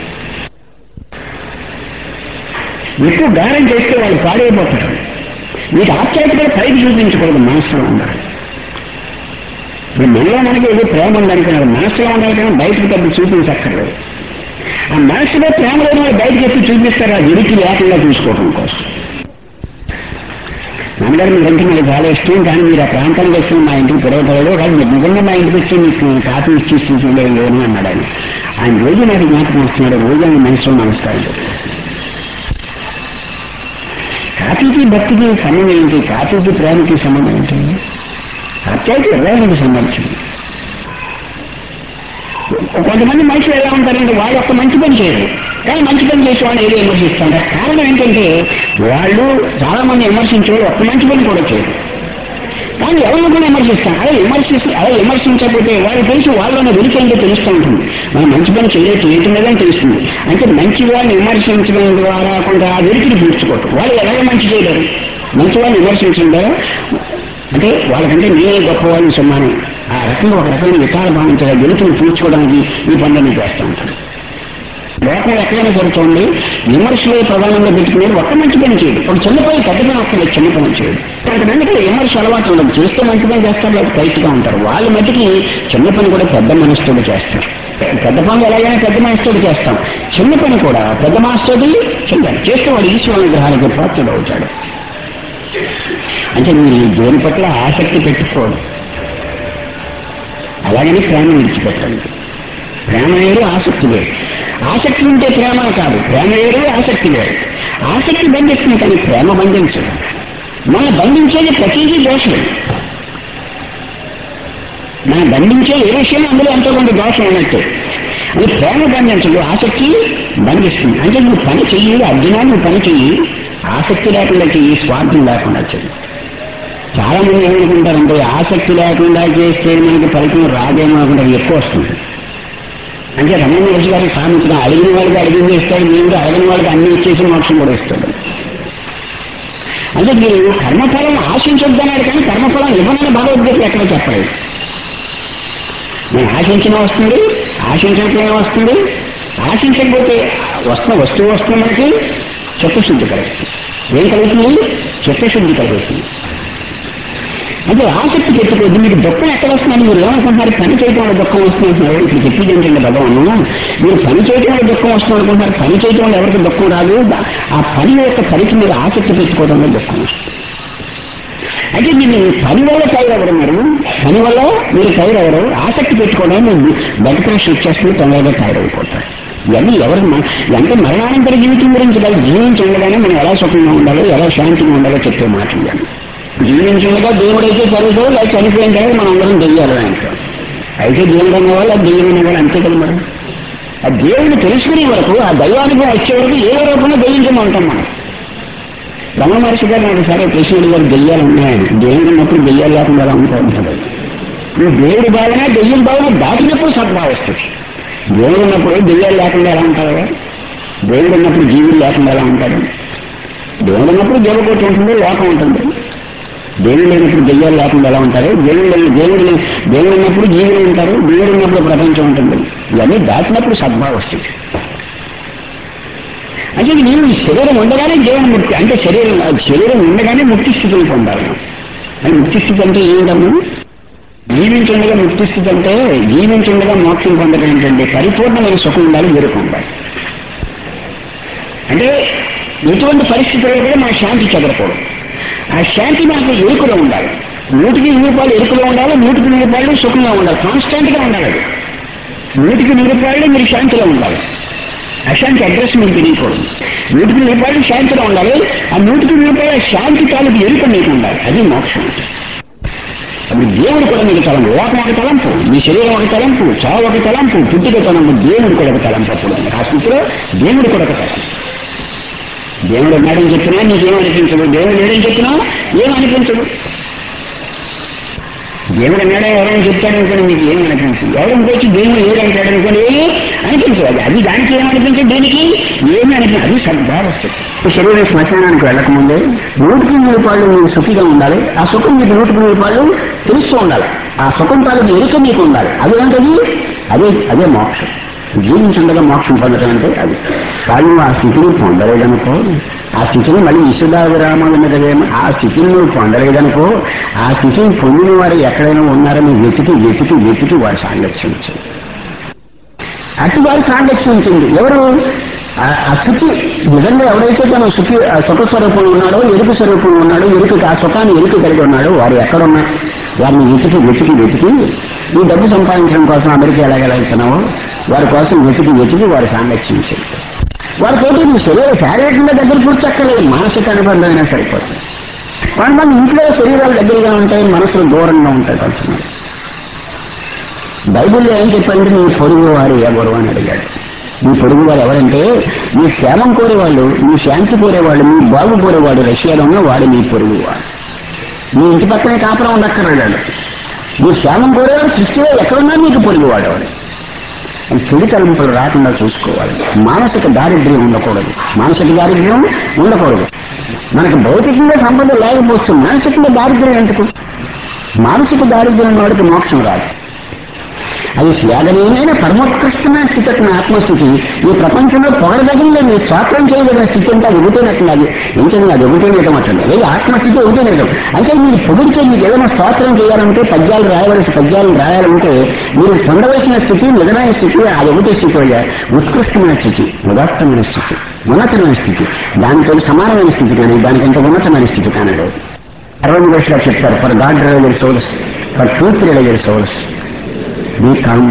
ఎక్కువ గారం చేస్తే వాళ్ళు పాడైపోతారు మీకు ఆప్యాయత కూడా పైకి చూపించకూడదు మనసులో ఉండాలి ఇప్పుడు మనలో మనకి ఏదో ప్రేమ ఉందనుకున్నారు మనసులో ఉండాలి కానీ బయటకు పెద్ద చూపించక్కర్లేదు ఆ మనసులో ప్రేమ లేని వాళ్ళు బయటకు ఎత్తి చూపిస్తారు ఆ విడికి లేకుండా చూసుకోవడం కోసం నాన్నగారు మీరంటే నాకు చాలా ఇష్టం కానీ మీరు ఆ ప్రాంతానికి వచ్చి మా ఇంటికి పిలవగలరు కాదు మీరు నిజంగా మా ఇంటికి వచ్చి మీకు కాఫీ ఇచ్చి ఇచ్చించలేదు లేదని అన్నాడు ఆయన ఆయన రోజు నాకు జ్ఞాపకం వస్తున్నాడు రోజు ఆయన మనసులో నమస్కారం చెప్తాడు. కాఫీకి భక్తికి సంబంధం ఏంటి కాఫీకి ప్రేమకి సంబంధం ఏంటి అత్యాయికి హృదయానికి సంబంధించింది కొంతమంది మనుషులు ఎలా ఉంటారంటే వాళ్ళు ఒక్క మంచి పని చేయరు కానీ మంచి పని చేసే వాళ్ళు ఏదో విమర్శిస్తుంటారు కారణం ఏంటంటే వాళ్ళు చాలా మంది విమర్శించే వాళ్ళు ఒక్క మంచి పని కూడా చేయరు కానీ ఎవరిని కూడా విమర్శిస్తాం అదే విమర్శిస్తే అదే విమర్శించకపోతే వాళ్ళు తెలిసి వాళ్ళని వెలికేంటో తెలుస్తూ ఉంటుంది మనం మంచి పని చేయలేదు చేయటం లేదని తెలుస్తుంది అంటే మంచి వాళ్ళని విమర్శించడం ద్వారా కొంత ఆ వెలికిని పూడ్చుకోవటం వాళ్ళు ఎలాగ మంచి చేయలేరు మంచి వాళ్ళని విమర్శించడం ద్వారా అంటే వాళ్ళకంటే నేనే గొప్పవాళ్ళని సమానం ఆ రకంగా ఒక రకమైన వికార భావించగా వెలుతుని పూడ్చుకోవడానికి ఈ పనులన్నీ చేస్తూ ఉంటారు లోకం ఎక్కడైనా సరే చూడండి విమర్శలే ప్రధానంగా పెట్టుకునేది ఒక్క మంచి పని చేయడు ఒక చిన్న పని పెద్ద పని ఒక్కలేదు చిన్న పని చేయడు కొంతమందికి విమర్శ అలవాటు ఉండదు చేస్తే మంచి పని చేస్తారు లేకపోతే టైట్గా ఉంటారు వాళ్ళ మట్టికి చిన్న పని కూడా పెద్ద మనసుతోటి చేస్తారు పెద్ద పనులు ఎలాగైనా పెద్ద మనసుతోటి చేస్తాం చిన్న పని కూడా పెద్ద మనసుతోటి చెయ్యాలి చేస్తే వాడు ఈశ్వరుని గ్రహానికి పాత్రుడు అవుతాడు అంటే మీరు దేని పట్ల ఆసక్తి పెట్టుకోడు అలాగని ప్రేమ విడిచిపెట్టండి ప్రేమ వేరు ఆసక్తి వేరు ఆసక్తి ఉంటే ప్రేమ కాదు ప్రేమ వేరు ఆసక్తి వేరు ఆసక్తి బంధిస్తుంది కానీ ప్రేమ బంధించదు మనం బంధించేది ప్రతిదీ దోషం మనం బంధించే ఏ విషయం అందులో ఎంతో కొంత దోషం ఉన్నట్టు అది ప్రేమ బంధించదు ఆసక్తి బంధిస్తుంది అంటే నువ్వు పని చెయ్యి అర్జున నువ్వు పని చెయ్యి ఆసక్తి లేకుండా చెయ్యి స్వార్థం లేకుండా చెయ్యి చాలా మంది ఏమనుకుంటారంటే ఆసక్తి లేకుండా చేస్తే మనకి ఫలితం రాదేమో అనుకుంటే అది ఎక్కువ వస్తుంది అంటే రమణ మహర్షి గారి సామెతగా అడిగిన వాళ్ళకి అడిగింది ఇస్తాడు దేవుడు అడగిన వాళ్ళకి అన్ని ఇచ్చేసి మోక్షం కూడా ఇస్తాడు అంటే మీరు కర్మఫలం ఆశించొద్దన్నాడు కానీ కర్మఫలం ఇవ్వనని భగవద్గీత ఎక్కడ చెప్పలేదు నేను ఆశించిన వస్తుంది ఆశించకపోయినా వస్తుంది ఆశించకపోతే వస్తున్న వస్తువు వస్తుంది మనకి చిత్తశుద్ధి కలుగుతుంది ఏం కలుగుతుంది చిత్తశుద్ధి కలుగుతుంది అంటే ఆసక్తి పెట్టుకోవద్దు మీకు దుఃఖం ఎక్కడ వస్తుందని మీరు ఏమనుకుంటున్నారు పని చేయడం వల్ల దుఃఖం వస్తుంది అంటున్నారు ఇప్పుడు చెప్పింది ఏంటంటే భగవాను మీరు పని చేయడం వల్ల దుఃఖం వస్తుంది అనుకుంటున్నారు పని చేయడం వల్ల ఎవరికి దుఃఖం రాదు ఆ పని యొక్క పనికి మీరు ఆసక్తి పెట్టుకోవడం వల్ల దుఃఖం వస్తుంది అంటే మీరు పని వల్ల తయారవరు మీరు పని వల్ల మీరు తయారవరు ఆసక్తి పెట్టుకోవడం మీరు బ్లడ్ ప్రెషర్ వచ్చేస్తుంది తొందరగా తయారైపోతారు ఇవన్నీ ఎవరు మ- అంటే మరణానంతర జీవితం గురించి కాదు జీవించి ఉండగానే మనం ఎలా సుఖంగా ఉండాలో ఎలా శాంతిగా ఉండాలో చెప్పే మాటలు ఇవన్నీ. జీవించుండగా దేవుడైతే చనిపోయి లేదా చనిపోయిన తర్వాత మనం అందరం దెయ్యాలి అంటాం అయితే దేవుడు అన్నవాళ్ళు ఆ దెయ్యం అనేవాళ్ళు అంతే కదా మరి ఆ దేవుడిని తెలుసుకునే వరకు ఆ దైవానికి వచ్చే వరకు ఏ రూపంలో దెయ్యించమని ఉంటాం మనం రమణ మహర్షి గారు నాకు సరే కృష్ణుడి గారు దెయ్యాలు ఉన్నాయని దేవుడు ఉన్నప్పుడు దెయ్యాలు లేకుండా ఎలా ఉంటా ఉంటాడు నువ్వు దేవుడి భావన దెయ్యం భావన దాటినప్పుడు సద్భావ వస్తుంది దేవుడు ఉన్నప్పుడు దెయ్యాలు లేకుండా ఎలా ఉంటారు దేవుడు ఉన్నప్పుడు జీవులు లేకుండా ఎలా ఉంటాడు దేవుడు ఉన్నప్పుడు దేవకోటి ఉంటుంది లోకం ఉంటుంది దేవుడు లేనప్పుడు దెయ్యాలు లేకుండా ఎలా ఉంటారు దేవుడు లేని దేవుడు లేని- దేవుడు ఉన్నప్పుడు జీవులు ఉంటారు దేవుడు ఉన్నప్పుడు ప్రపంచం ఉంటుంది ఇవన్నీ దాటినప్పుడు సద్భావం వస్తుంది అంటే నేను ఈ శరీరం ఉండగానే దేవుని ముక్తి అంటే శరీరం శరీరం ఉండగానే ముక్తి స్థితిని పొందాలి అని ముక్తి స్థితి అంటే ఏమిటము జీవించుండగా ముక్తి స్థితి అంటే జీవించుండగా మోక్షం పొందడం ఏంటంటే పరిపూర్ణమైన సుఖం ఉండాలి వెరుకు ఉండాలి అంటే ఎటువంటి పరిస్థితుల్లో కూడా మన శాంతి చెదరకూడదు ఆ శాంతి మనకు ఎరుకులో ఉండాలి నూటికి నూరు రూపాయలు ఎరుకులో ఉండాలి నూటికి నూరు రూపాయలు సుఖంగా ఉండాలి కాన్స్టెంట్ గా ఉండాలి అది నూటికి నూరు రూపాయలు మీరు శాంతిలో ఉండాలి అశాంతి అడ్రస్ మీకు తెలియకూడదు నూటికి నూరు రూపాయలు శాంతిలో ఉండాలి ఆ నూటికి నూరు రూపాయల శాంతి తాలూకు ఎరుక మీకు ఉండాలి అది మోక్షం అప్పుడు దేవుడు కూడా మీకు తలంపు లోకం ఒక తలంపు మీ శరీరం ఒక తలంపు చావు ఒక తలంపు పుట్టిక తలంపు దేవుడు కూడా ఒక తలంపు అప్పుడు ఆ స్థితిలో దేవుడు కూడా ఒక తలంపు దేవుడు ఉన్నాడని చెప్పినా నీకేమనిపించదు దేవుడు లేడని చెప్పినా ఏమనిపించదు దేవుడు ఉన్నాడా ఎవరైనా చెప్తాడనుకోండి మీకు ఏం అనిపించదు ఎవరైనా వచ్చి దేవుడు లేడంటాడు అనుకోండి ఏమి అనిపించదు అది అది దానికి ఏమనిపించదు దీనికి ఏమి అనిపించదు అది సద్భావ వస్తుంది శరీరం శ్మశానానికి వెళ్ళకముందే నూటికి నూరు పాళ్ళు మీరు సుఖిగా ఉండాలి ఆ సుఖం మీకు నూటికి నూరు పాళ్ళు తెలుస్తూ ఉండాలి ఆ సుఖం తాలూకు ఎరుక మీకు ఉండాలి అదేంటది అదే అదే మోక్షం జీవించుండగా మోక్షం పొందడం అంటే అది కానీ ఆ స్థితిని పొందలేదనుకో ఆ స్థితిని మళ్ళీ విశుద్ధ విరామాల మీద వేమ ఆ స్థితిని నువ్వు పొందలేదనుకో ఆ స్థితిని పొందిన వారు ఎక్కడైనా ఉన్నారని వెతికి వెతికి వెతికి వారు సాంగత్యం అటు వారి సాంగత్యం ఉంటుంది ఎవరు ఆ- ఆ స్థితి నిజంగా ఎవరైతే తన సుఖి ఆ సుఖ స్వరూపంలో ఉన్నాడో ఎరుకు స్వరూపంలో ఉన్నాడో ఎరుకు ఆ సుఖాన్ని ఎరుకు కలిగి ఉన్నాడో వారు ఎక్కడున్నా వారిని వెతికి వెతికి వెతికి ఈ డబ్బు సంపాదించడం కోసం అమెరికా ఎలాగెళ్తున్నావో వారి కోసం వెతికి వెతికి వారు సాంగత్యించారు వారితోటి నువ్వు శరీర శారీరకంగా దగ్గర కూర్చక్కర్లేదు మానసిక అనుబంధమైనా సరిపోతుంది కొంతమంది ఇంట్లో శరీరాలు దగ్గరగా ఉంటాయి మనసులు దూరంగా ఉంటాయి కొంతమంది బైబిల్లో ఏం చెప్పారంటే నీ పొరుగు వారు ఎవరు అని అడిగాడు మీ పొరుగు వారు ఎవరంటే మీ క్షేమం కోరేవాళ్ళు మీ శాంతి కోరేవాళ్ళు మీ బాగు కోరేవాడు రష్యాలో ఉన్న వాడు మీ పొరుగు వాడు మీ ఇంటి పక్కనే కాపురం ఉండక్కర్లేడు మీ క్షేమం కోరేవాడు సృష్టిలో ఎక్కడున్నా మీకు పొరుగు వాడేవాడు చెడు తలంపులు రాకుండా చూసుకోవాలి మానసిక దారిద్ర్యం ఉండకూడదు మానసిక దారిద్ర్యం ఉండకూడదు మనకు భౌతికంగా సంపద లేకపోవచ్చు మానసికంగా దారిద్ర్యం ఎందుకు మానసిక దారిద్ర్యం వాడికి మోక్షం రాదు అది శ్లాఘనీయమైన పరమోత్కృష్టమైన స్థితి అతని ఆత్మస్థితి ఈ ప్రపంచంలో పొగడదగిన స్వాతంత్రం చేయదగిన స్థితి అంటే అది ఒకటేనట్టు అది ఏంటంటే అది ఒకటేనేటం అట్లా లేదు ఆత్మస్థితి ఒకటేనేటం అంటే మీరు పొగిడితే మీకు ఏదైనా స్తోత్రం చేయాలంటే పద్యాలు రాయవలసిన పద్యాలు రాయాలంటే మీరు పొందవలసిన స్థితి నిజమైన స్థితి అది ఒకటే స్థితి అయ్యా ఉత్కృష్టమైన స్థితి ఉదాత్తమైన స్థితి ఉన్నతమైన స్థితి దానితో సమానమైన స్థితి కానీ దానికంటే ఉన్నతమైన స్థితి కానీ లేదు అరవై భాషలో చెప్తారు for God realiser souls for truth realiser souls be calm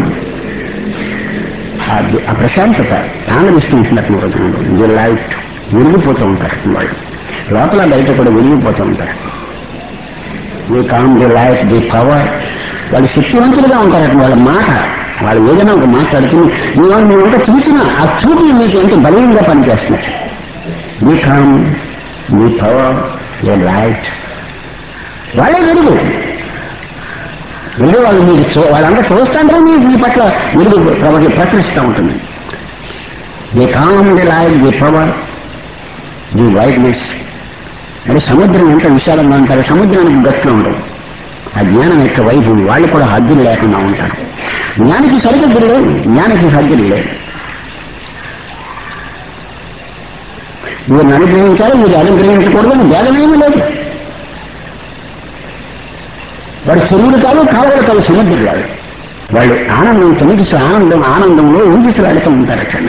ఆ ప్రశాంతత ఆనందిస్తూ ఉంటున్నట్టు రోజుల్లో ఇది లైట్ విరిగిపోతూ ఉంటారు వాళ్ళు లోపల బయట కూడా విరిగిపోతూ ఉంటారు the calm the light the power వాళ్ళు శక్తివంతులుగా ఉంటారట వాళ్ళ మాట వాళ్ళు ఏదైనా ఒక మాట్లాడుతుని నువ్వు నువ్వు ఇంకా చూసినా ఆ చూపు మీకు ఎంత బలీయంగా పనిచేస్తున్నట్టు ది కామ్ నీ పవర్ ఏ లైట్ వాళ్ళే వెలుగు వెలుగు వాళ్ళు మీకు చూ వాళ్ళంతా చూస్తాంటే మీ మీ పట్ల వెలుగు ప్రవ- ప్రసరిస్తూ ఉంటుంది the calm the light the power the whiteness అంటే సముద్రం ఎంత విశాలంగా ఉంటారు సముద్రానికి గట్లు ఉండవు ఆ జ్ఞానం యొక్క వైపు వాళ్ళు కూడా హద్దులు లేకుండా ఉంటారు జ్ఞానికి సరిహద్దులు లేవు జ్ఞానికి హద్దులు లేవు మీరు అనుగ్రహించాలి మీరు అనుగ్రహించకూడదు అని భేదమేమీ లేదు వాడు చెరువులు కాదు కాలువలు కాదు సముద్రం కాదు వాళ్ళు ఆనందం తొమ్మిది ఆనందం ఆనందంలో ఊగిసలాడుతూ ఉంటారు అక్కడ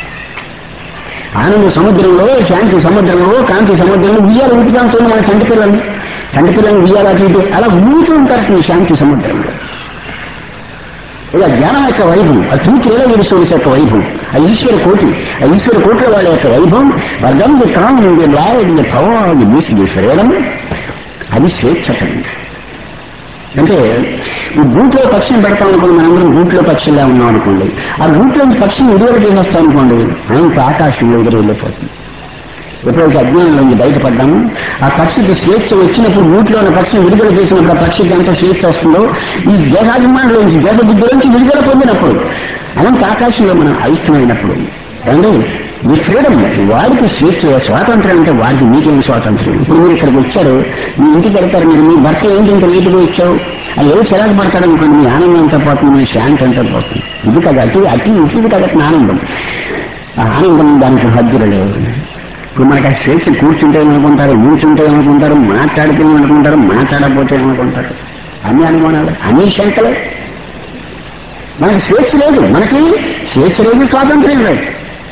ఆనంద సముద్రంలో శాంతి సముద్రంలో కాంతి సముద్రంలో ఉయ్యాలు ఊపుతా ఉంటుంది మన చంటి పిల్లల్ని చంటి పిల్లల్ని ఉయ్యాలు అటు ఇటు అలా ఊగుతూ ఉంటారు ఈ శాంతి సముద్రంలో ఇలా జ్ఞానం యొక్క వైభవం ఆ తూచి లీలగిరిశ్వరుడు యొక్క వైభవం ఆ ఈశ్వర కోటి ఆ ఈశ్వర కోట్ల వాళ్ళ యొక్క వైభవం వర్గం the calm the light the power the మీస్ ది ఫ్రీడమ్ అది స్వేచ్ఛతం అంటే ఈ గూట్లో పక్షిని పెడతాం అనుకోండి మనందరం గూట్లో పక్షిలా ఉన్నాం అనుకోండి ఆ గూట్లో పక్షిని విడుదల చేసేస్తాం అనుకోండి అంత ఆకాశంలో ఎదురు వెళ్ళిపోతుంది ఎప్పుడైతే అజ్ఞానం నుంచి బయటపడ్డామో ఆ పక్షికి స్వేచ్ఛ వచ్చినప్పుడు గూట్లో ఉన్న పక్షిని విడుదల చేసినప్పుడు ఆ పక్షికి ఎంత స్వేచ్ఛ వస్తుందో ఈ దేహాభిమానంలోంచి దేహబుద్ధిలోంచి విడుదల పొందినప్పుడు అనంత ఆకాశంలో మనం ఐక్యమైనప్పుడు అంటే ఈ ఫ్రీడమ్ వాడికి స్వేచ్ఛ స్వాతంత్రం అంటే వాడికి మీకేం స్వాతంత్రం ఇప్పుడు మీరు ఇక్కడికి వచ్చారు మీ ఇంటికి వెళ్తారు మీరు మీ భర్త ఏంటి ఇంత లేటుగా వచ్చావు అది ఏదో చిరాకు పడతాడు అనుకోండి మీ ఆనందం అంతా పోతుంది మీ శాంతి అంతా పోతుంది ఇది కదా అటు అటు ఇది కదా అతని ఆనందం ఆ ఆనందం దానికి హద్దులు లేవు ఇప్పుడు మనకి ఆ స్వేచ్ఛ కూర్చుంటే ఏమనుకుంటారు కూర్చుంటే ఏమనుకుంటారు మాట్లాడితే ఏమనుకుంటారు మాట్లాడకపోతే ఏమనుకుంటారు అన్ని అనుమానాలు అన్ని శంకలే మనకి స్వేచ్ఛ లేదు మనకి స్వేచ్ఛ లేదు స్వాతంత్ర్యం లేదు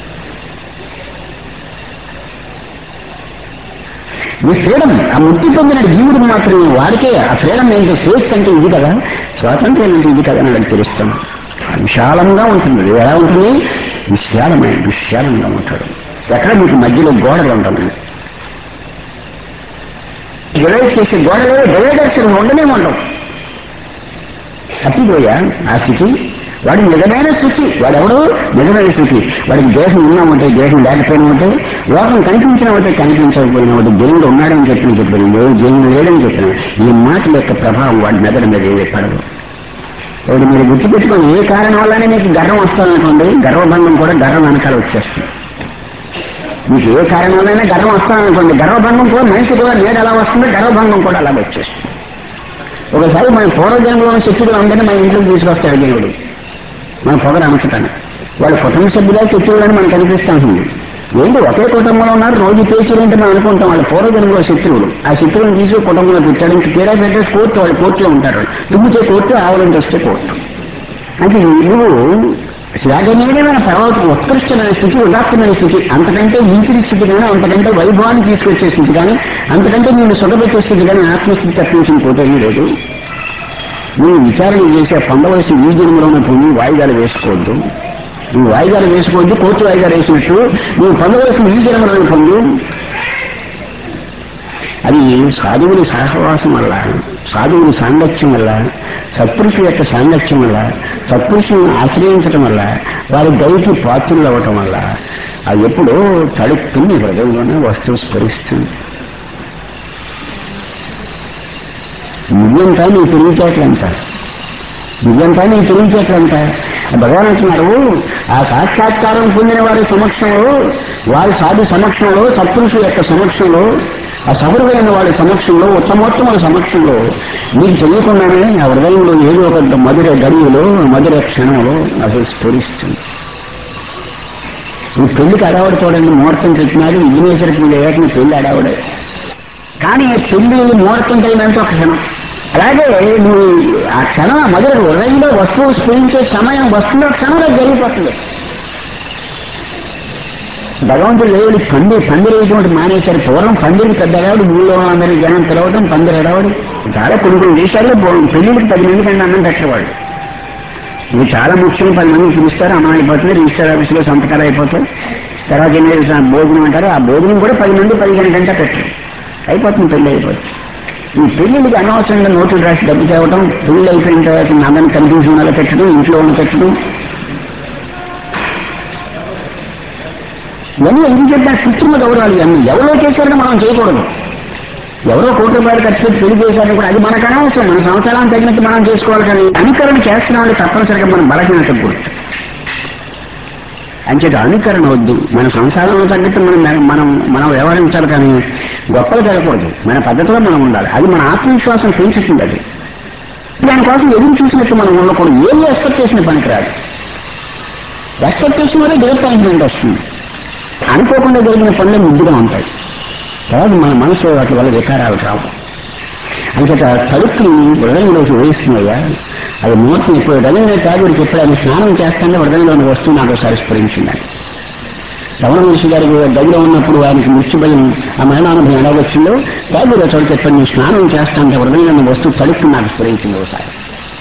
ఈ ఫ్రీడమ్ ఆ ముక్తి పొందిన జీవుడు మాత్రమే వాడికే ఆ ఫ్రీడమ్ ఏంటో స్వేచ్ఛ అంటే ఇది కదా స్వాతంత్ర్యం అంటే ఇది కదా అని వాళ్ళకి తెలుస్తాం విశాలంగా ఉంటుంది అది ఎలా ఉంటుంది విశాలమైన విశాలంగా ఉంటాడు ఎక్కడ మీకు మధ్యలో గోడలు ఉంటాయి డివైడ్ చేసే గోడలు డివైడర్స్ ఉండనే ఉండవు తప్పిపోయా ఆ స్థితి వాడి నిజమైన స్థితి వాడెవడు నిజమైన స్థితి వాడికి దేశం ఉన్నామంటే దేశం లేకపోయినా ఉంటే లోకం కనిపించినా ఉంటే కనిపించకపోయినా ఒకటి దేవుడు ఉన్నాడని చెప్పిన చెప్పాను లేదు దేవుడు లేడని చెప్పిన ఈ మాటల యొక్క ప్రభావం వాడి మెదడు మీద ఏది పడదు ఇప్పుడు మీరు గుర్తుపెట్టుకొని ఏ కారణం వల్లనే మీకు గర్వం వస్తుందనుకోండి గర్వభంగం కూడా గర్వం వెనకాల వచ్చేస్తుంది మీకు ఏ కారణం వల్లనే గర్వం వస్తుందనుకోండి గర్వభంగం కూడా మనిషి కూడా నేడు ఎలా వస్తుందో గర్వభంగం కూడా అలా వచ్చేస్తుంది ఒకసారి మన పూర్వజన్మలో శక్తులు అందరినీ మన ఇంట్లోకి తీసుకొస్తాడు దేవుడు మన పొగరు అమర్చటానికి వాళ్ళ కుటుంబ సభ్యులా శత్రువులని మనకు అనిపిస్తూ ఉంటుంది ఏంటి ఒకే కుటుంబంలో ఉన్నారు రోజు పేచీలు అంటే మనం అనుకుంటాం వాళ్ళ పూర్వజన్మలో శత్రువులు ఆ శత్రువుని తీసి కుటుంబంలో పెట్టాడు ఇంక తీరా పెట్టే కోర్టు వాళ్ళు కోర్టులో ఉంటారు తుమ్మితే కోర్టు ఆవులంటే వస్తే కోర్టు అంటే నువ్వు శ్లాఘనీయమైన పర్వతం ఉత్కృష్టమైన స్థితి ఉదాత్తమైన స్థితి అంతకంటే మించిన స్థితి కానీ అంతకంటే వైభవాన్ని తీసుకొచ్చే స్థితి కానీ అంతకంటే నేను సుఖపెట్టే స్థితి కానీ ఆత్మస్థితి తప్పించిన పోతేనే లేదు నువ్వు విచారణ చేసే పొందవలసిన ఈ జన్మలోనే పొంది వాయిదాలు వేసుకోవద్దు నువ్వు వాయిదాలు వేసుకోవద్దు కోర్టు వాయిదాలు వేసినట్టు నువ్వు పొందవలసిన ఈ జన్మలోనే పొందు అది సాధువుని సహవాసం వల్ల సాధువుని సాంగత్యం వల్ల సత్పురుషుల యొక్క సాంగత్యం వల్ల సత్పురుషులను ఆశ్రయించడం వల్ల వారి దయకి పాత్రులు అవ్వటం వల్ల అది ఎప్పుడో తడుపుతుంది హృదయంలోనే వస్తువు స్ఫురిస్తుంది నువ్వెంత నీ తెలివితేటలంత నువ్వెంత నీ తెలివితేటలంత భగవాన్ అంటున్నారు ఆ సాక్షాత్కారం పొందిన వారి సమక్షంలో వారి సాధు సమక్షంలో సత్పురుషుల యొక్క సమక్షంలో ఆ సహృదైన వాడి సమక్షంలో ఉత్తమోత్తముల సమక్షంలో మీకు తెలియకుండానే ఆ హృదయంలో ఏదో ఒక మధుర గడియలో మధుర క్షణంలో అసలు స్ఫురిస్తుంది ఈ పెళ్లికి అడావడి చూడండి ముహూర్తం పెట్టినాడు విఘ్నేశ్వర పూజ అయ్యాక పెళ్లి అడావడే కానీ పెళ్లి ముహూర్తం తగినంత ఒక క్షణం అలాగే నువ్వు ఆ క్షణం ఆ మధుర హృదయంలో వస్తువు స్ఫురించే సమయం వస్తుందో క్షణంలో జరిగిపోతుంది భగవంతుడు దేవుడు పంది పందిరేటువంటి మానేశారు పూర్వం పందిరికి పెద్ద అడావుడు ఊళ్ళో అందరి జనం పిలవడం పందిరి అడావుడు చాలా కొన్ని కొన్ని దేశాల్లో బో- పెళ్లిళ్ళకి పది మంది కంటే అన్నం పెట్టేవాడు ఇది చాలా ముఖ్యం పది మంది పిలుస్తారు అమ్మ అయిపోతుంది రిజిస్టర్ ఆఫీసులో సంతకాలు అయిపోతాయి తర్వాత ఏం చేస్తారు? భోజనం అంటారు ఆ భోజనం కూడా పది మంది పదిహేను గంట పెట్టరు అయిపోతుంది పెళ్లి అయిపోతుంది ఈ పెళ్లికి అనవసరంగా నోట్లు రాసి డబ్బు తేవటం పెళ్లి అయిపోయిన తర్వాత అందరిని కన్ఫ్యూజన్ అలా పెట్టడం ఇంట్లో ఉన్న పెట్టడం ఇవన్నీ ఎందుకు చెప్పిన కృత్రిమ గౌరవాలు ఇవన్నీ ఎవరో చేశారని మనం చేయకూడదు ఎవరో కోటి రూపాయలు ఖర్చు పెట్టి పెళ్లి చేశారని కూడా అది మనకు అనవసరం మన సంవత్సరానికి తగినట్టు మనం చేసుకోవాలి కానీ అనుకరణ చేస్తున్నామంటే తప్పనిసరిగా మనం బలహీనత గుర్తు అంచేత అనుకరణ వద్దు మన సంసారంలో తగ్గట్టు మనం మనం మనం వ్యవహరించాలి కానీ గొప్పలు జరగకూడదు మన పద్ధతిలో మనం ఉండాలి అది మన ఆత్మవిశ్వాసం పెంచుతుంది అది దానికోసం ఎదురు చూసినట్టు మనం ఉండకూడదు ఏమి ఎక్స్పెక్ట్ చేసిన పనికిరాదు ఎక్స్పెక్టేషన్ వల్ల డిసప్పాయింట్మెంట్ వస్తుంది అనుకోకుండా జరిగిన పనులు ముద్దుగా ఉంటాయి తర్వాత మన మనసు వాటి వల్ల వికారాలు రావు అంచేత తలుపుని హృదయంలోకి వేస్తున్నాయా అది ముహూర్తం ఇప్పుడు రవీంద్ర ఠాగూర్కి ఎప్పుడు ఆయన స్నానం చేస్తానే హృదయంలోని వస్తువు నాకు ఒకసారి స్ఫురించింది రమణ మహర్షి గారికి దగ్గర ఉన్నప్పుడు ఆయనకి మృత్యుభయం ఆ మరణానుభవం ఎలా వచ్చిందో ఠాగూర్ చోట చెప్పండి నేను స్నానం చేస్తానంటే హృదయంలోని వస్తువు తలుపు నాకు స్ఫురించింది ఒకసారి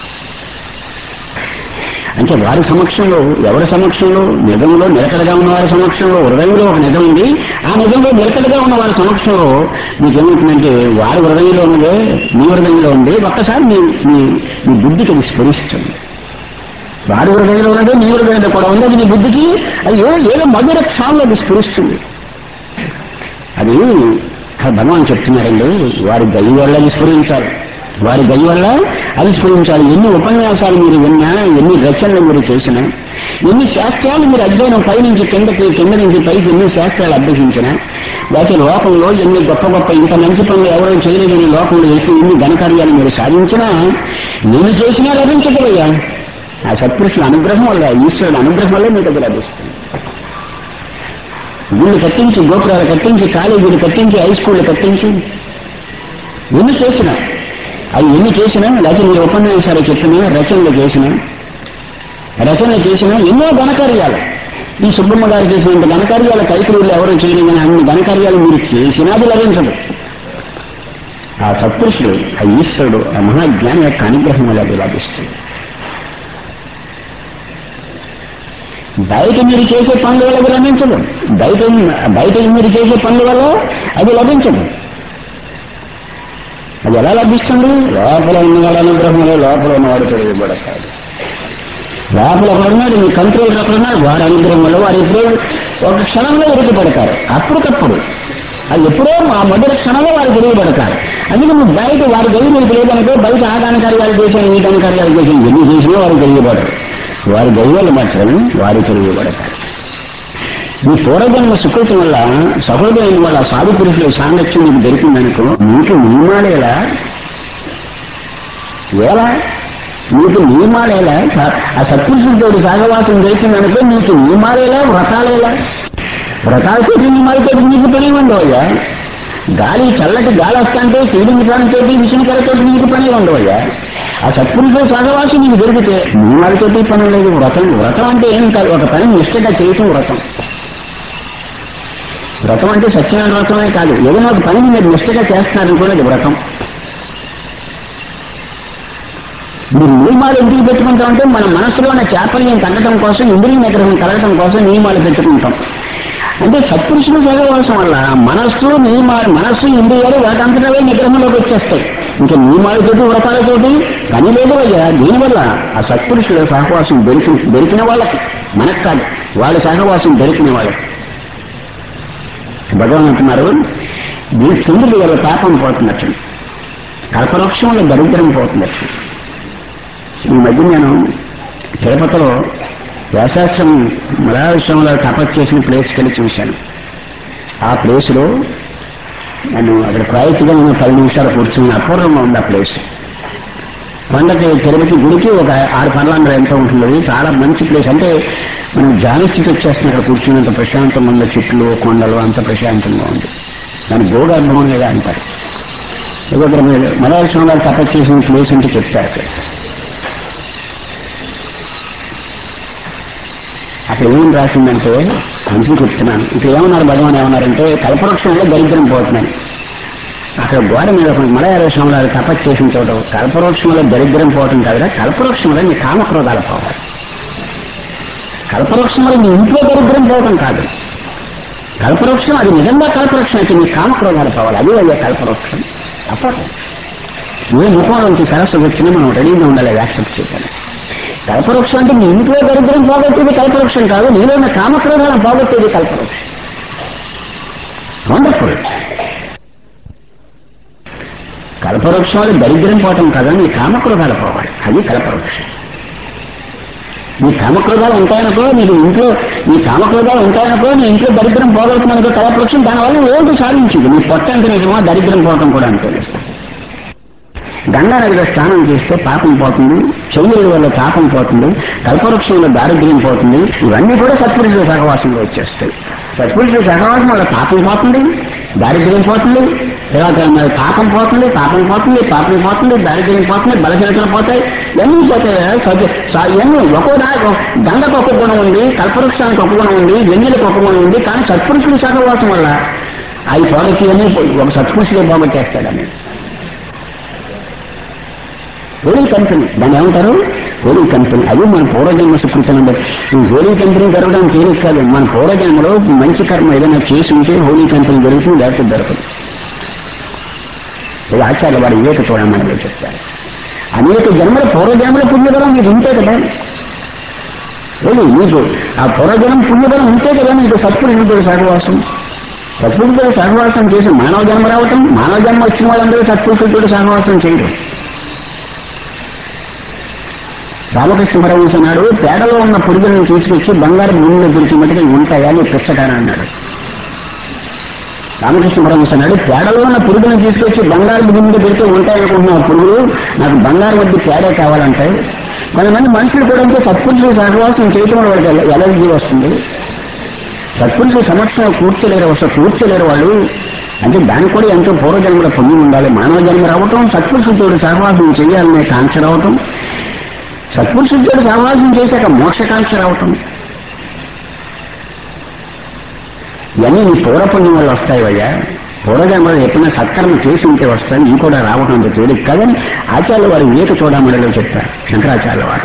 అంటే వారి సమక్షంలో ఎవరి సమక్షంలో నిజంలో నిలకడగా ఉన్న వారి సమక్షంలో హృదయంలో ఒక నిజం ఉంది ఆ నిజంలో నిలకడగా ఉన్న వారి సమక్షంలో మీకు ఏమవుతుందంటే వారి హృదయంలో ఉన్నదే మీ హృదయంలో ఉంది ఒక్కసారి మీ మీ మీ బుద్ధికి అది స్ఫురిస్తుంది వారి హృదయంలో ఉన్నదే మీ హృదయంలో కూడా ఉంది అది మీ బుద్ధికి అది ఏదో ఏదో మధుర క్షాల్లో అది స్ఫురిస్తుంది అది భగవాన్ చెప్తున్నారండి వారి దయ వల్ల అది స్ఫురించాలి వారి దయ వల్ల అది స్ఫురించాలి ఎన్ని ఉపన్యాసాలు మీరు విన్నా ఎన్ని రచనలు మీరు చేసినా ఎన్ని శాస్త్రాలు మీరు అధ్యయనం పైనుంచి కిందకి కింద నుంచి పైకి ఎన్ని శాస్త్రాలు అభ్యసించినా లేకపోతే లోకంలో ఎన్ని గొప్ప గొప్ప ఇంత మంచి పనులు ఎవరో చేయలేదని లోకంలో చేసి ఎన్ని ఘనకార్యాలు మీరు సాధించినా నేను చేసినా లభించగలయ్యా ఆ సత్పురుషుల అనుగ్రహం వల్ల ఈశ్వరుడు అనుగ్రహం వల్ల మీకు అది లభిస్తుంది గుళ్ళు కట్టించి గోపురాలు కట్టించి కాలేజీలు కట్టించి హై స్కూళ్ళు కట్టించి ఎన్ని చేసినా అవి ఎన్ని చేసినా లేకపోతే మీరు ఉపన్యాసాలు చెప్పినా రచనలు చేసినా రచనలు చేసినా ఎన్నో ఘనకార్యాలు ఈ సుబ్బమ్మ గారు చేసినంత ఘనకార్యాల కైకులు ఎవరు చేయలేదని అన్ని ఘనకార్యాలు మీరు చేసినా అది లభించదు ఆ సత్పురుషుడు ఆ ఈశ్వరుడు ఆ మహాజ్ఞాని యొక్క అనుగ్రహం వల్ల అది లభిస్తుంది బయట మీరు చేసే పనుల వల్ల అది లభించదు బయట బయట మీరు చేసే పనుల వల్ల అది లభించదు అది ఎలా లభిస్తుంది లోపల ఉన్నవాడు అనుగ్రహంలో లోపల ఉన్నవాడు తెలియబడతాడు లోపల ఒకడున్నాడు మీ కంట్రోల్ ఒకడున్నాడు వారి అనుగ్రహం వల్ల వారు ఎప్పుడో ఒక క్షణంలో ఎరుగుపడతారు అప్పటికప్పుడు అది ఎప్పుడో మా మొదటి క్షణంలో వారు తెలియబడతారు అందుకే నువ్వు బయట వారి దగ్గర నీకు లేదనుకో బయట ఆ కార్యాలు చేశాను ఈ కార్యాలు చేశాను ఎన్ని చేసినా వారు తెలియబడరు వారి దైవాలు మాత్రం వారు తెలియబడతారు మీ పూర్వజన్మ సుకృతి వల్ల సహోదరుని వల్ల సాధు పురుషుల సాంగత్యం మీకు దొరికిందనుకో మీకు నియమాలేలా ఎలా మీకు నియమాలేలా ఆ సత్పురుషులతో సహవాసం దొరికిందనుకో మీకు నియమాలేలా వ్రతాలేలా వ్రతాలతో నియమాలతో మీకు పని ఉండవయ్యా గాలి చల్లటి గాలి వస్తాంటే సీలింగ్ ఫ్యాన్ తోటి విషయంకరతో మీకు పని ఉండవయ్యా ఆ సత్పురుషుల సహవాసం మీకు దొరికితే నియమాలతోటి పని లేదు వ్రతం వ్రతం అంటే ఏం కాదు ఒక పని నిష్ఠగా చేయటం వ్రతం వ్రతం అంటే సత్యనారాయణ వ్రతమే కాదు ఏదైనా ఒక పనిని మీరు నిష్ఠగా చేస్తున్నారనుకోండి అది వ్రతం మీరు నియమాలు ఎందుకు పెట్టుకుంటామంటే మన మనసులో ఉన్న చాపల్యం తగ్గడం కోసం ఇంద్రియ నిగ్రహం కలగడం కోసం నియమాలు పెట్టుకుంటాం అంటే సత్పురుషుల సహవాసం వల్ల మనస్సు నియమాలు మనస్సు ఇంద్రియాలు వాటంతటవే నిగ్రహంలోకి వచ్చేస్తాయి ఇంకా నియమాలతోటి వ్రతాలతోటి పని లేదు అయ్యా దీనివల్ల ఆ సత్పురుషుల సహవాసం దొరికి దొరికిన వాళ్ళకి మనకు కాదు వాళ్ళ సహవాసం దొరికిన వాళ్ళకి భగవాన్ అంటున్నారు మీ తుండ్రుల వల్ల పాపం పోతున్నట్టు కల్పవృక్షం వల్ల దరిద్రం పోతున్నట్టు ఈ మధ్య నేను తిరుపతిలో వ్యాసాశ్రమం మలయాళంలో తపస్సు చేసిన ప్లేస్కి వెళ్ళి చూశాను ఆ ప్లేస్లో నన్ను అక్కడ ప్రాయత్తుగా నేను పది నిమిషాలు కూర్చుని అపూర్వంగా ఉంది ఆ ప్లేస్ కొండకి తిరుపతి గుడికి ఒక ఆరు పర్లాంధ్ర ఎంత ఉంటుంది చాలా మంచి ప్లేస్ అంటే మనం జానస్థితి వచ్చేస్తుంది అక్కడ కూర్చున్నంత ప్రశాంతంగా ఉన్న చెట్లు కొండలు అంత ప్రశాంతంగా ఉంది దాని గోడ అనుభవం లేదా అంటారు ఏదో ఇక్కడ మలయాళం గారు తపస్సు చేసిన ప్లేస్ అంటే చెప్తారు అక్కడ అక్కడ ఏం రాసిందంటే మంచిగా చెప్తున్నాను ఇక్కడ ఏమన్నారు భగవాన్ ఏమన్నారంటే కల్పవృక్షంలో దరిద్రం పోతున్నాను అక్కడ గోడ మీద ఒక మలయాళంలో తపస్సు చేసిన చోట కల్పవృక్షంలో దరిద్రం పోవటం కాదురా కల్పవృక్షంలో నీ కామక్రోధాలు పోవాలి కల్పవృక్షంలో నీ ఇంట్లో దరిద్రం పోవటం కాదు కల్పవృక్షం అది నిజంగా కల్పవృక్షం అయితే నీ కామక్రోధాలు పోవాలి అది అయ్యే కల్పవృక్షం తప్పదు ఏ ముఖం నుంచి సరస్సు వచ్చినా మనం రెడీగా ఉండాలి యాక్సెప్ట్ చేయాలి కల్పవృక్షం అంటే నీ ఇంట్లో దరిద్రం పోగొట్టేది కల్పవృక్షం కాదు నీలో ఉన్న కామక్రోధాలను పోగొట్టేది కల్పవృక్షం వండర్ఫుల్ కల్పవృక్షాలు దరిద్రం పోవటం కదా నీ కామక్రోధాలు పోవాలి అది కల్పవృక్షం నీ కామక్రోధాలు ఉంటాయనుకో నీకు ఇంట్లో నీ కామక్రోధాలు ఉంటాయనుకో నీ ఇంట్లో దరిద్రం పోగొట్టుకున్నదో కల్పవృక్షం దానివల్ల ఏంటి సాధించింది నీ పొట్ట అంటే నిజమా దరిద్రం పోవటం కూడా అంతే గంగా నదిలో స్నానం చేస్తే పాపం పోతుంది చెయ్యల వల్ల పాపం పోతుంది కల్పవృక్షంలో దారిద్ర్యం పోతుంది ఇవన్నీ కూడా సత్పురుషుల సహవాసంలో వచ్చేస్తాయి సత్పురుషుల సహవాసం వల్ల పాపం పోతుంది దారిద్ర్యం పోతుంది తర్వాత మరి పాపం పోతుంది పాపం పోతుంది పాపం పోతుంది దారిద్ర్యం పోతుంది బలహీనతలు పోతాయి ఇవన్నీ పోతాయి సత్య స- ఇవన్నీ ఒక్కో దా గంగకు ఒక గుణం ఉంది కల్పవృక్షానికి ఒక గుణం ఉంది వెన్నెలకు ఒక గుణం ఉంది కానీ సత్పురుషుల సహవాసం వల్ల అవి పోగొట్టి అన్నీ ఒక సత్పురుషులే పోగొట్టేస్తాడని హోలీ కంపెనీ దాన్ని ఏమంటారు హోలీ కంపెనీ అది మన పూర్వజన్మ సుకృతం ఈ హోలీ కంపెనీ జరగడం తేలిక కాదు మన పూర్వజన్మలో మంచి కర్మ ఏదైనా చేసి ఉంటే హోలీ కంపెనీ జరుగుతుంది లేకపోతే దొరకదు ఇది ఆచార్య వారి వివేక చూడమని చెప్తారు అనేక జన్మల పూర్వజన్మల పుణ్యబలం మీకు ఉంటే కదా లేదు మీకు ఆ పూర్వజన్మ పుణ్యబలం ఉంటే కదా మీకు సత్పురుషుడితో సహవాసం సత్పురుషుడితో సహవాసం చేసి మానవ జన్మ రావటం మానవ జన్మ వచ్చిన వాళ్ళందరూ సత్పురుషుడితో సహవాసం చేయడం రామకృష్ణ పరమహంస అన్నాడు పేడలో ఉన్న పురుగులను తీసుకొచ్చి బంగారు భూమిలో దొరికి మటుకు ఇవి ఉంటాయా అని పిచ్చటారా అన్నాడు రామకృష్ణ పరమహంస అన్నాడు పేడలో ఉన్న పురుగులను తీసుకొచ్చి బంగారు భూమిలో దొరికితే ఉంటాయనుకుంటున్న ఆ పురుగులు నాకు బంగారు వడ్డీ పేడే కావాలంటాయి కొంతమంది మనుషులు కూడా అంటే సత్పురుషులు సహవాసం చేయటం వల్ల వాళ్ళకి ఎలర్జీ వస్తుంది సత్పురుషుల సమక్షంలో కూర్చోలేరు అసలు కూర్చోలేరు వాళ్ళు అంటే దానికి కూడా ఎంతో పూర్వజన్మల పుణ్యం ఉండాలి మానవ జన్మ రావటం సత్పురుషులతో సహవాసం చేయాలనే కాంక్ష రావటం సత్పురుషులతో సహవాసం చేశాక మోక్షకాంక్ష రావటం ఇవన్నీ నీ పూర్వపుణ్యం వల్ల వస్తాయి అయ్యా పూర్వజన్మలో ఎప్పుడైనా సత్కర్మ చేసి ఉంటే వస్తాయి ఈ కూడా రావటం అంత తేలిక కాదని ఆచార్య వారు వివేక చూడమడిలో చెప్తారు శంకరాచార్య వారు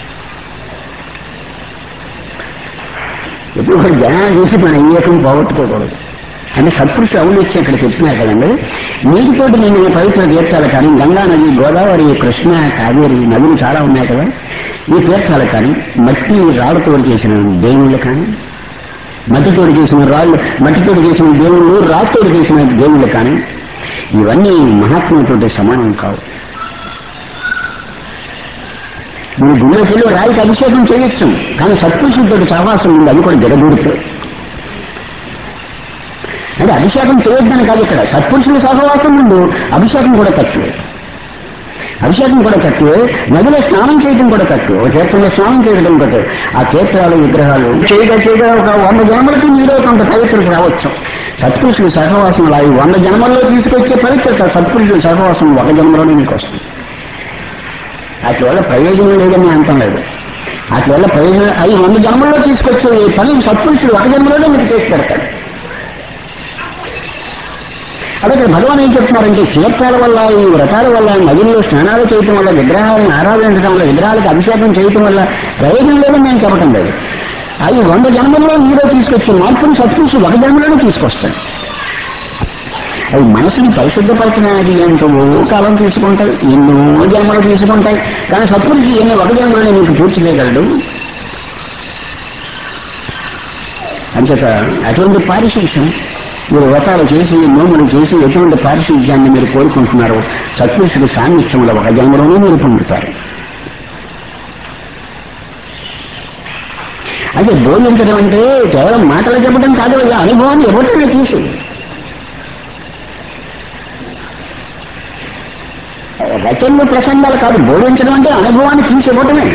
ఎప్పుడు కూడా జనాలు చూసి మన వివేకం పోగొట్టుకోకూడదు అంటే సత్పురుషులు ఔన్నత్యం ఇక్కడ చెప్తున్నారు కదండి నీటితోటి నేను ఈ పవిత్ర తీర్థాలు కానీ గంగా నది గోదావరి కృష్ణ కావేరి నదులు చాలా ఉన్నాయి కదా ఈ తీర్థాలు కానీ మట్టి రాళ్ళతో చేసిన దేవుళ్ళు కానీ మట్టితో చేసిన రాళ్ళు మట్టితో చేసిన దేవుళ్ళు రాతితో చేసిన దేవుళ్ళు కానీ ఇవన్నీ మహాత్ములతో సమానం కావు మీరు గుళ్ళోకి వెళ్ళి రాయికి అభిషేకం చేయొచ్చు కానీ సత్పురుషులతో సహవాసం ఉంది అది కూడా జగదూడుతో అంటే అభిషేకం చేయొద్దని కాదు ఇక్కడ సత్పురుషుల సహవాసం ముందు అభిషేకం కూడా తక్కువే అభిషేకం కూడా తక్కువే నదిలో స్నానం చేయడం కూడా తక్కువ ఒక తీర్థంలో స్నానం చేయడం కూడా ఆ తీర్థాలు విగ్రహాలు చేయగా చేయగా ఒక వంద జన్మలకి మీలో కొంత పవిత్రత రావచ్చు సత్పురుషుల సహవాసం అలా ఈ వంద జన్మల్లో తీసుకొచ్చే పవిత్రత సత్పురుషుల సహవాసం ఒక జన్మలోనే మీకు వస్తుంది వాటి వల్ల ప్రయోజనం లేదని అంటాం లేదు వాటి వల్ల ప్రయోజనం అవి వంద జన్మల్లో తీసుకొచ్చే పని సత్పురుషుడు ఒక జన్మలోనే మీకు చేసి పెడతాడు అలాగే భగవాన్ ఏం చెప్తున్నారంటే తీర్థాల వల్ల ఈ వ్రతాల వల్ల నదుల్లో స్నానాలు చేయటం వల్ల విగ్రహాలను ఆరాధించడం వల్ల విగ్రహాలకు అభిషేకం చేయటం వల్ల ప్రయోజనం లేదని నేను చెప్పటం లేదు అవి వంద జన్మల్లో మీలో తీసుకొచ్చే మార్పుని సత్పురుషుడు ఒక జన్మలోనే తీసుకొస్తాడు అవి మనసుని పరిశుద్ధపరచడానికి ఎంతో కాలం తీసుకుంటాయి ఎన్నో జన్మలు తీసుకుంటాయి కానీ సత్పురుషి ఎన్ని ఒక జన్మలోనే మీకు పూర్తి చేయగలడు అంచేత అటువంటి పారిశుద్ధ్యం మీరు వ్రతాలు చేసి నోములు చేసి ఎటువంటి పారిశుద్ధ్యాన్ని మీరు కోరుకుంటున్నారో సత్పురుషుడి సాన్నిధ్యంలో ఒక జన్మలోనే మీరు పొందుతారు అయితే బోధించడం అంటే కేవలం మాటలు చెప్పడం కాదు ఇలా అనుభవాన్ని ఎవరికైనా తీసి రచనలు ప్రసంగాలు కాదు బోధించడం అంటే అనుభవాన్ని తీసి ఇవ్వటమే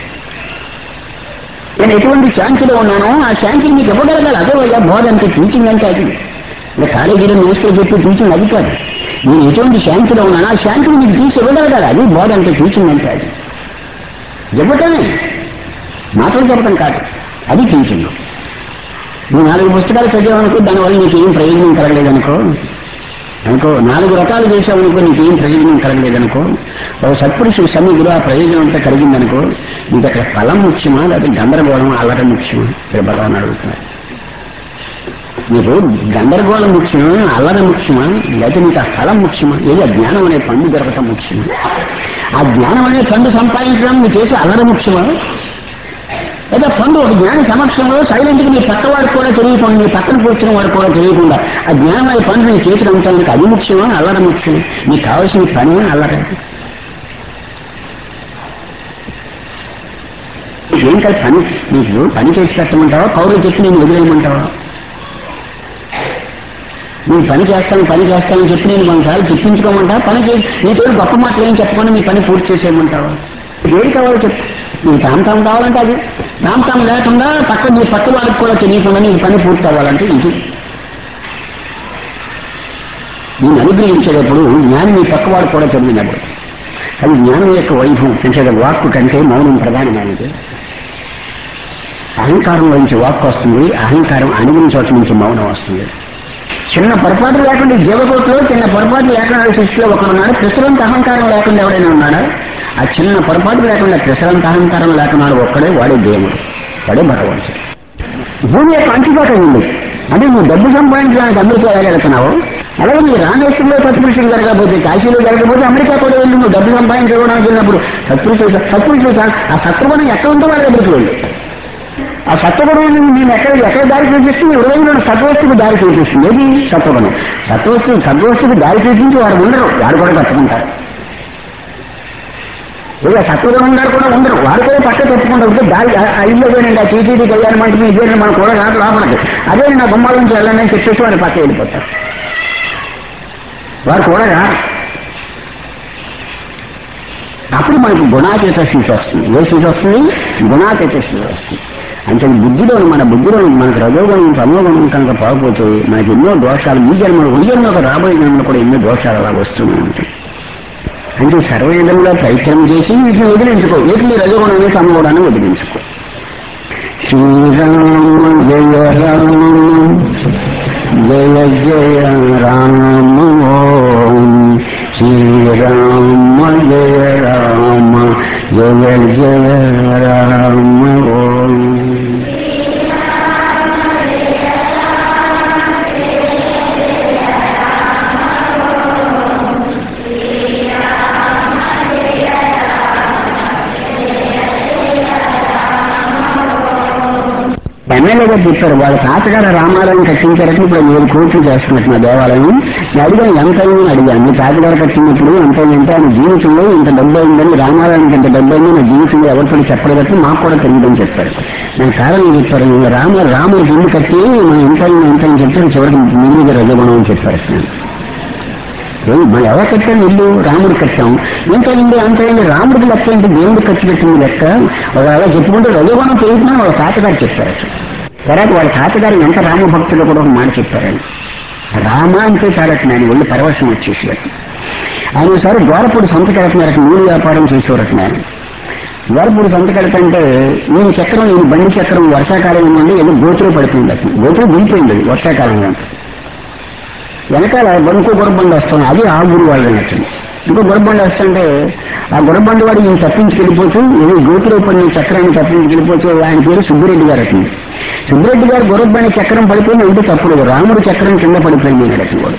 నేను ఎటువంటి శాంతిలో ఉన్నానో ఆ శాంతిని మీకు ఇవ్వగలగాలి అదే వల్ల బోధ అంటే టీచింగ్ అంటే అది ఇంకా కాలేజీలో న్యూస్లో చెప్పి టీచింగ్ అది కాదు నేను ఎటువంటి శాంతిలో ఉన్నానో ఆ శాంతిని మీకు తీసి ఇవ్వగలగాలి అది బోధ అంటే టీచింగ్ అంటే అది ఇవ్వటమే మాటలు చెప్పడం కాదు అది టీచింగ్ నువ్వు నాలుగు పుస్తకాలు చదివావనుకో దానివల్ల నీకు ఏం ప్రయోజనం కలగలేదనుకో అనుకో నాలుగు రకాలు చేసావనుకో నీకేం ప్రయోజనం కలగలేదనుకో ఒక సత్పురుషుడు సన్నిధిలో ఆ ప్రయోజనం అంతా కలిగిందనుకో నీకు అక్కడ ఫలం ముఖ్యమా లేకపోతే గందరగోళం అల్లట ముఖ్యమా ఇక్కడ భగవాన్ అడుగుతున్నారు నీకు గందరగోళం ముఖ్యమా అల్లరి ముఖ్యమా లేకపోతే నీకు ఆ స్థలం ముఖ్యమా ఏది ఆ జ్ఞానం అనే పండు దొరకటం ముఖ్యమా ఆ జ్ఞానం అనే పండు సంపాదించడం నువ్వు చేసే అల్లరి ముఖ్యమా లేదా పండు ఒక జ్ఞాని సమక్షంలో సైలెంట్ గా నీ పక్క వాడికి కూడా తెలియకుండా నీ పక్కన కూర్చున్న వాడికి కూడా తెలియకుండా ఆ జ్ఞానం అనే పండు నీ చేతిలో ఉంటానికి అది ముఖ్యమా అల్లరి ముఖ్యమా నీకు కావాల్సిన పని అల్లరి ఏం కాదు పని నీకు పని చేసి పెట్టమంటావా పౌరులు చెప్పి నేను వదిలేయమంటావా నేను పని చేస్తాను పని చేస్తానని చెప్పి నేను కొన్నిసార్లు చెప్పించుకోమంటావా పని చేసి నీతో గొప్ప మాటలు ఏం చెప్పకుండా నీ పని పూర్తి చేసేయమంటావా ఏది కావాలో చెప్పు నీకు తామతాం కావాలంటే అది తామతాం లేకుండా పక్క నీ పక్క వాళ్ళకి కూడా తెలియకుండా నీ పని పూర్తి అవ్వాలంటే ఇది నేను అనుగ్రహించేటప్పుడు జ్ఞానం నీ పక్క వాడు కూడా తెలియనప్పుడు అది జ్ఞానం యొక్క వైభవం అంటే వాక్కు కంటే మౌనం ప్రధానమైనది అహంకారం నుంచి వాక్కు వస్తుంది అహంకారం అణిగిన చోట నుంచి మౌనం వస్తుంది చిన్న పొరపాటు లేకుండా ఈ జీవకోట్లో చిన్న పొరపాటు లేకుండా సృష్టిలో ఒకడున్నాడు ప్రసరంత అహంకారం లేకుండా ఎవడైనా ఉన్నాడా ఆ చిన్న పొరపాటు లేకుండా ప్రసరంత అహంకారం లేకున్నాడు ఒక్కడే వాడే దేవుడు వాడే భగవంతుడు భూమి యొక్క అంచుబాటు ఉంది అంటే నువ్వు డబ్బు సంపాదించడానికి అమెరికా వెళ్ళగలుగుతున్నావు అలాగే నీ రామేశ్వరంలో సత్పురుషులు జరగకపోతే కాశీలో జరగకపోతే అమెరికా కూడా వెళ్ళి నువ్వు డబ్బు సంపాదించుకోవడానికి వెళ్ళినప్పుడు సత్పురుషులు సత్పురుషులు ఆ సత్వగుణం ఎక్కడ ఉందో వాళ్ళ దగ్గరికి వెళ్ళు ఆ సత్వగుణం నేను ఎక్కడ ఎక్కడ దారి చూపిస్తుంది హృదయంలో సత్వస్తుకు దారి చూపిస్తుంది ఏది సత్వగుణం సత్వస్తు సత్వస్తుకు దారి చూపించి వారు ఉండరు వారు కూడా పట్టుకుంటారు ఇలా సత్వగుణం గారు కూడా ఉండరు వారు కూడా పక్క పెట్టుకుంటారు ఉంటే దారి ఆ- ఆ ఇల్లు పోయినండి ఆ టీటీడీ కళ్యాణం అంటే మీ ఇదే మనం కూడా రాదు లోపలికి అదే నా బొమ్మల నుంచి వెళ్ళండి అని చెప్పేసి వారు పక్క వెళ్ళిపోతారు వారు కూడా రారు అప్పుడు మనకు గుణాతీత స్థితి వస్తుంది ఏ స్థితి వస్తుంది గుణాతీత స్థితి వస్తుంది అంటే బుద్ధిలో మన బుద్ధిలో మనకు రజోగుణం తమోగుణం కనుక పోకపోతే మనకి ఎన్నో దోషాలు ఈ జన్మలో ఈ జన్మలో రాబోయే జన్మలో కూడా ఎన్నో దోషాలు అలా వస్తూనే ఉంటాయి అంటే సర్వవిధంగా ప్రయత్నం చేసి వీటిని వదిలించుకో వీటిని రజోగుణాన్ని తమోగుణాన్ని వదిలించుకో శ్రీరామ జయ రామ జయ జయ రామ ఓం శ్రీరామ జయ రామ జయ జయ రామ ఓం ఎమ్మెల్యేగా చెప్పారు వాళ్ళ తాతగారు రామాలయం కట్టించారని ఇప్పుడు ఏడు కోట్లు చేస్తున్నట్టు మా దేవాలయం నేను అడిగాను ఎంత అయిందని అడిగాను మీ తాతగారు కట్టినప్పుడు ఎంత అయిందంటే ఆయన జీవితంలో ఇంత డబ్బు అయిందని రామాలయానికి ఇంత డబ్బు అయింది నా జీవితంలో ఎవరితో చెప్పలేదట్టు మాకు కూడా తెలియదని చెప్పారు నేను కారణం చెప్పారు "ఈ రామ రాముడికి ఇల్లు కట్టి మనం ఎంత అయింది ఎంత అని చెప్పారు చివరికి మీ మీద రజగుణం అని చెప్పారు ఏం, మనం ఎవరు కట్టాం ఇల్లు రాముడు కట్టాం ఎంత అయింది అంత అయింది రాముడికి లెక్క ఏంటి దేవుడు ఖర్చు పెట్టింది లెక్క ఒక అలా చెప్పుకుంటే రజగుణం పెరుగుతున్నా వాళ్ళ తాతగారు చెప్పారు తర్వాత వాళ్ళ తాతగారు ఎంత రామ భక్తులు కూడా ఒక మాట చెప్పారని రామ అంటే చాలట నేను వెళ్ళి పరవశం వచ్చేసాడు ఆయన ఒకసారి గోరపూడి సంత కడుతున్నారట నూనె వ్యాపారం చేసేవారట నేను గోరపూడి సంత కడుతుంటే నేను చక్రం నేను బండి చక్రం వర్షాకాలం నుండి ఏదో గోతులో పడిపోయింది అసలు గోతులో దిగిపోయింది అది వర్షాకాలంలో వెనకాల ఇంకో గుర్రబండి వస్తుంది అది ఆ ఊరు వాళ్ళు అన్నట్టు ఇంకో గుర్రబండి వస్తుంటే ఆ గుర్రబండి వాడు ఈయన తప్పించుకెళ్ళిపోతూ ఏదో గోతులో పడిన చక్రాన్ని తప్పించుకెళ్ళిపోతూ ఆయన పేరు సుబ్బిరెడ్డి గారు అతను సుబ్బిరెడ్డి గారు గుర్రబండి చక్రం పడిపోయింది అంటే తప్పుడు రాముడు చక్రం కింద పడిపోయింది అన్నట్టు వాడు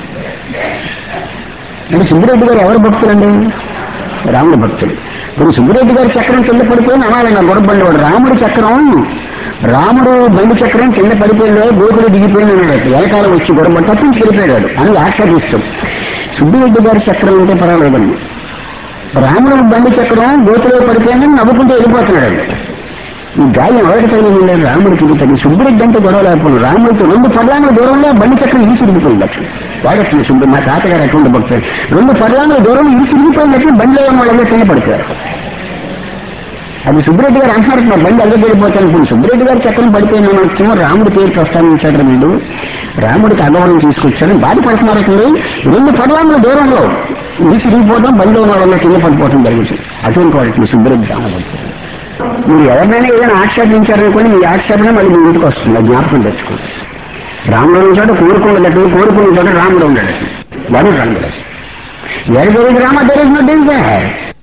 అంటే సుబ్బిరెడ్డి గారు ఎవరు భక్తులండి రాముడు భక్తుడు ఇప్పుడు సుబ్బిరెడ్డి గారి చక్రం కింద పడిపోయింది అనాలి నా గుర్రబండి వాడు రాముడి చక్రం రాముడు బండి చక్రం కింద పడిపోయింది గోకుడు దిగిపోయింది అన్నాడు వెనకాల వచ్చి గుర్రబండి తప్పించి వెళ్ళిపోయాడు అని ఆక్షేపిస్తాం సుబ్బిరెడ్డి గారి చక్రం ఉంటే పర్వాలేదండి రాముడు బండి చక్రం గోతులో పడిపోయిందని నవ్వుకుంటూ వెళ్ళిపోతున్నాడు ఈ గాయం ఎవరికి తగిలింది రాముడికి ఇది తగిలి సుబ్బిరెడ్డి అంటే గొడవ లేకపోయింది రాముడికి రెండు పర్లాంగుల దూరంలో బండి చక్రం ఈ సిరిగిపోయింది అట్లా వాడట్లేదు సుబ్బి మా తాతగారు అటువంటి భక్తుడు రెండు పర్లాంగుల దూరంలో ఈ సిరిగిపోయినట్లు బండిలో ఉన్న వాళ్ళందరూ కింద పడిపోయారు అది సుబ్బిరెడ్డి గారు అంటున్నారు మా బండి అల్లరి వెళ్ళిపోతాను ఇప్పుడు సుబ్బిరెడ్డి గారు చక్రం పడిపోయిన వచ్చేమో రాముడి పేరు ప్రస్తావించాడు వీళ్ళు రాముడికి అగౌరవం తీసుకొచ్చాడు బాధపడుతున్నారు అసలు రెండు పర్లాంగుల దూరంలో ఈ సిరిగిపోవడం బండిలో ఉన్న వాళ్ళ కింద పడిపోవడం జరుగుతుంది అటువంటి వాడికి సుబ్బిరెడ్డి రామభక్తుడు మీరు ఎవరినైనా ఏదైనా ఆక్షేపించారనుకోండి మీ ఆక్షేపణ మళ్ళీ మీ ఇంటికి వస్తుంది అది జ్ఞాపకం తెచ్చుకోండి రాముడు ఉన్న చోట కోరుకున్నట్టు కోరుకున్న చోట రాముడు ఉండడు వాడు రాముడు వేరే Rama there is no danger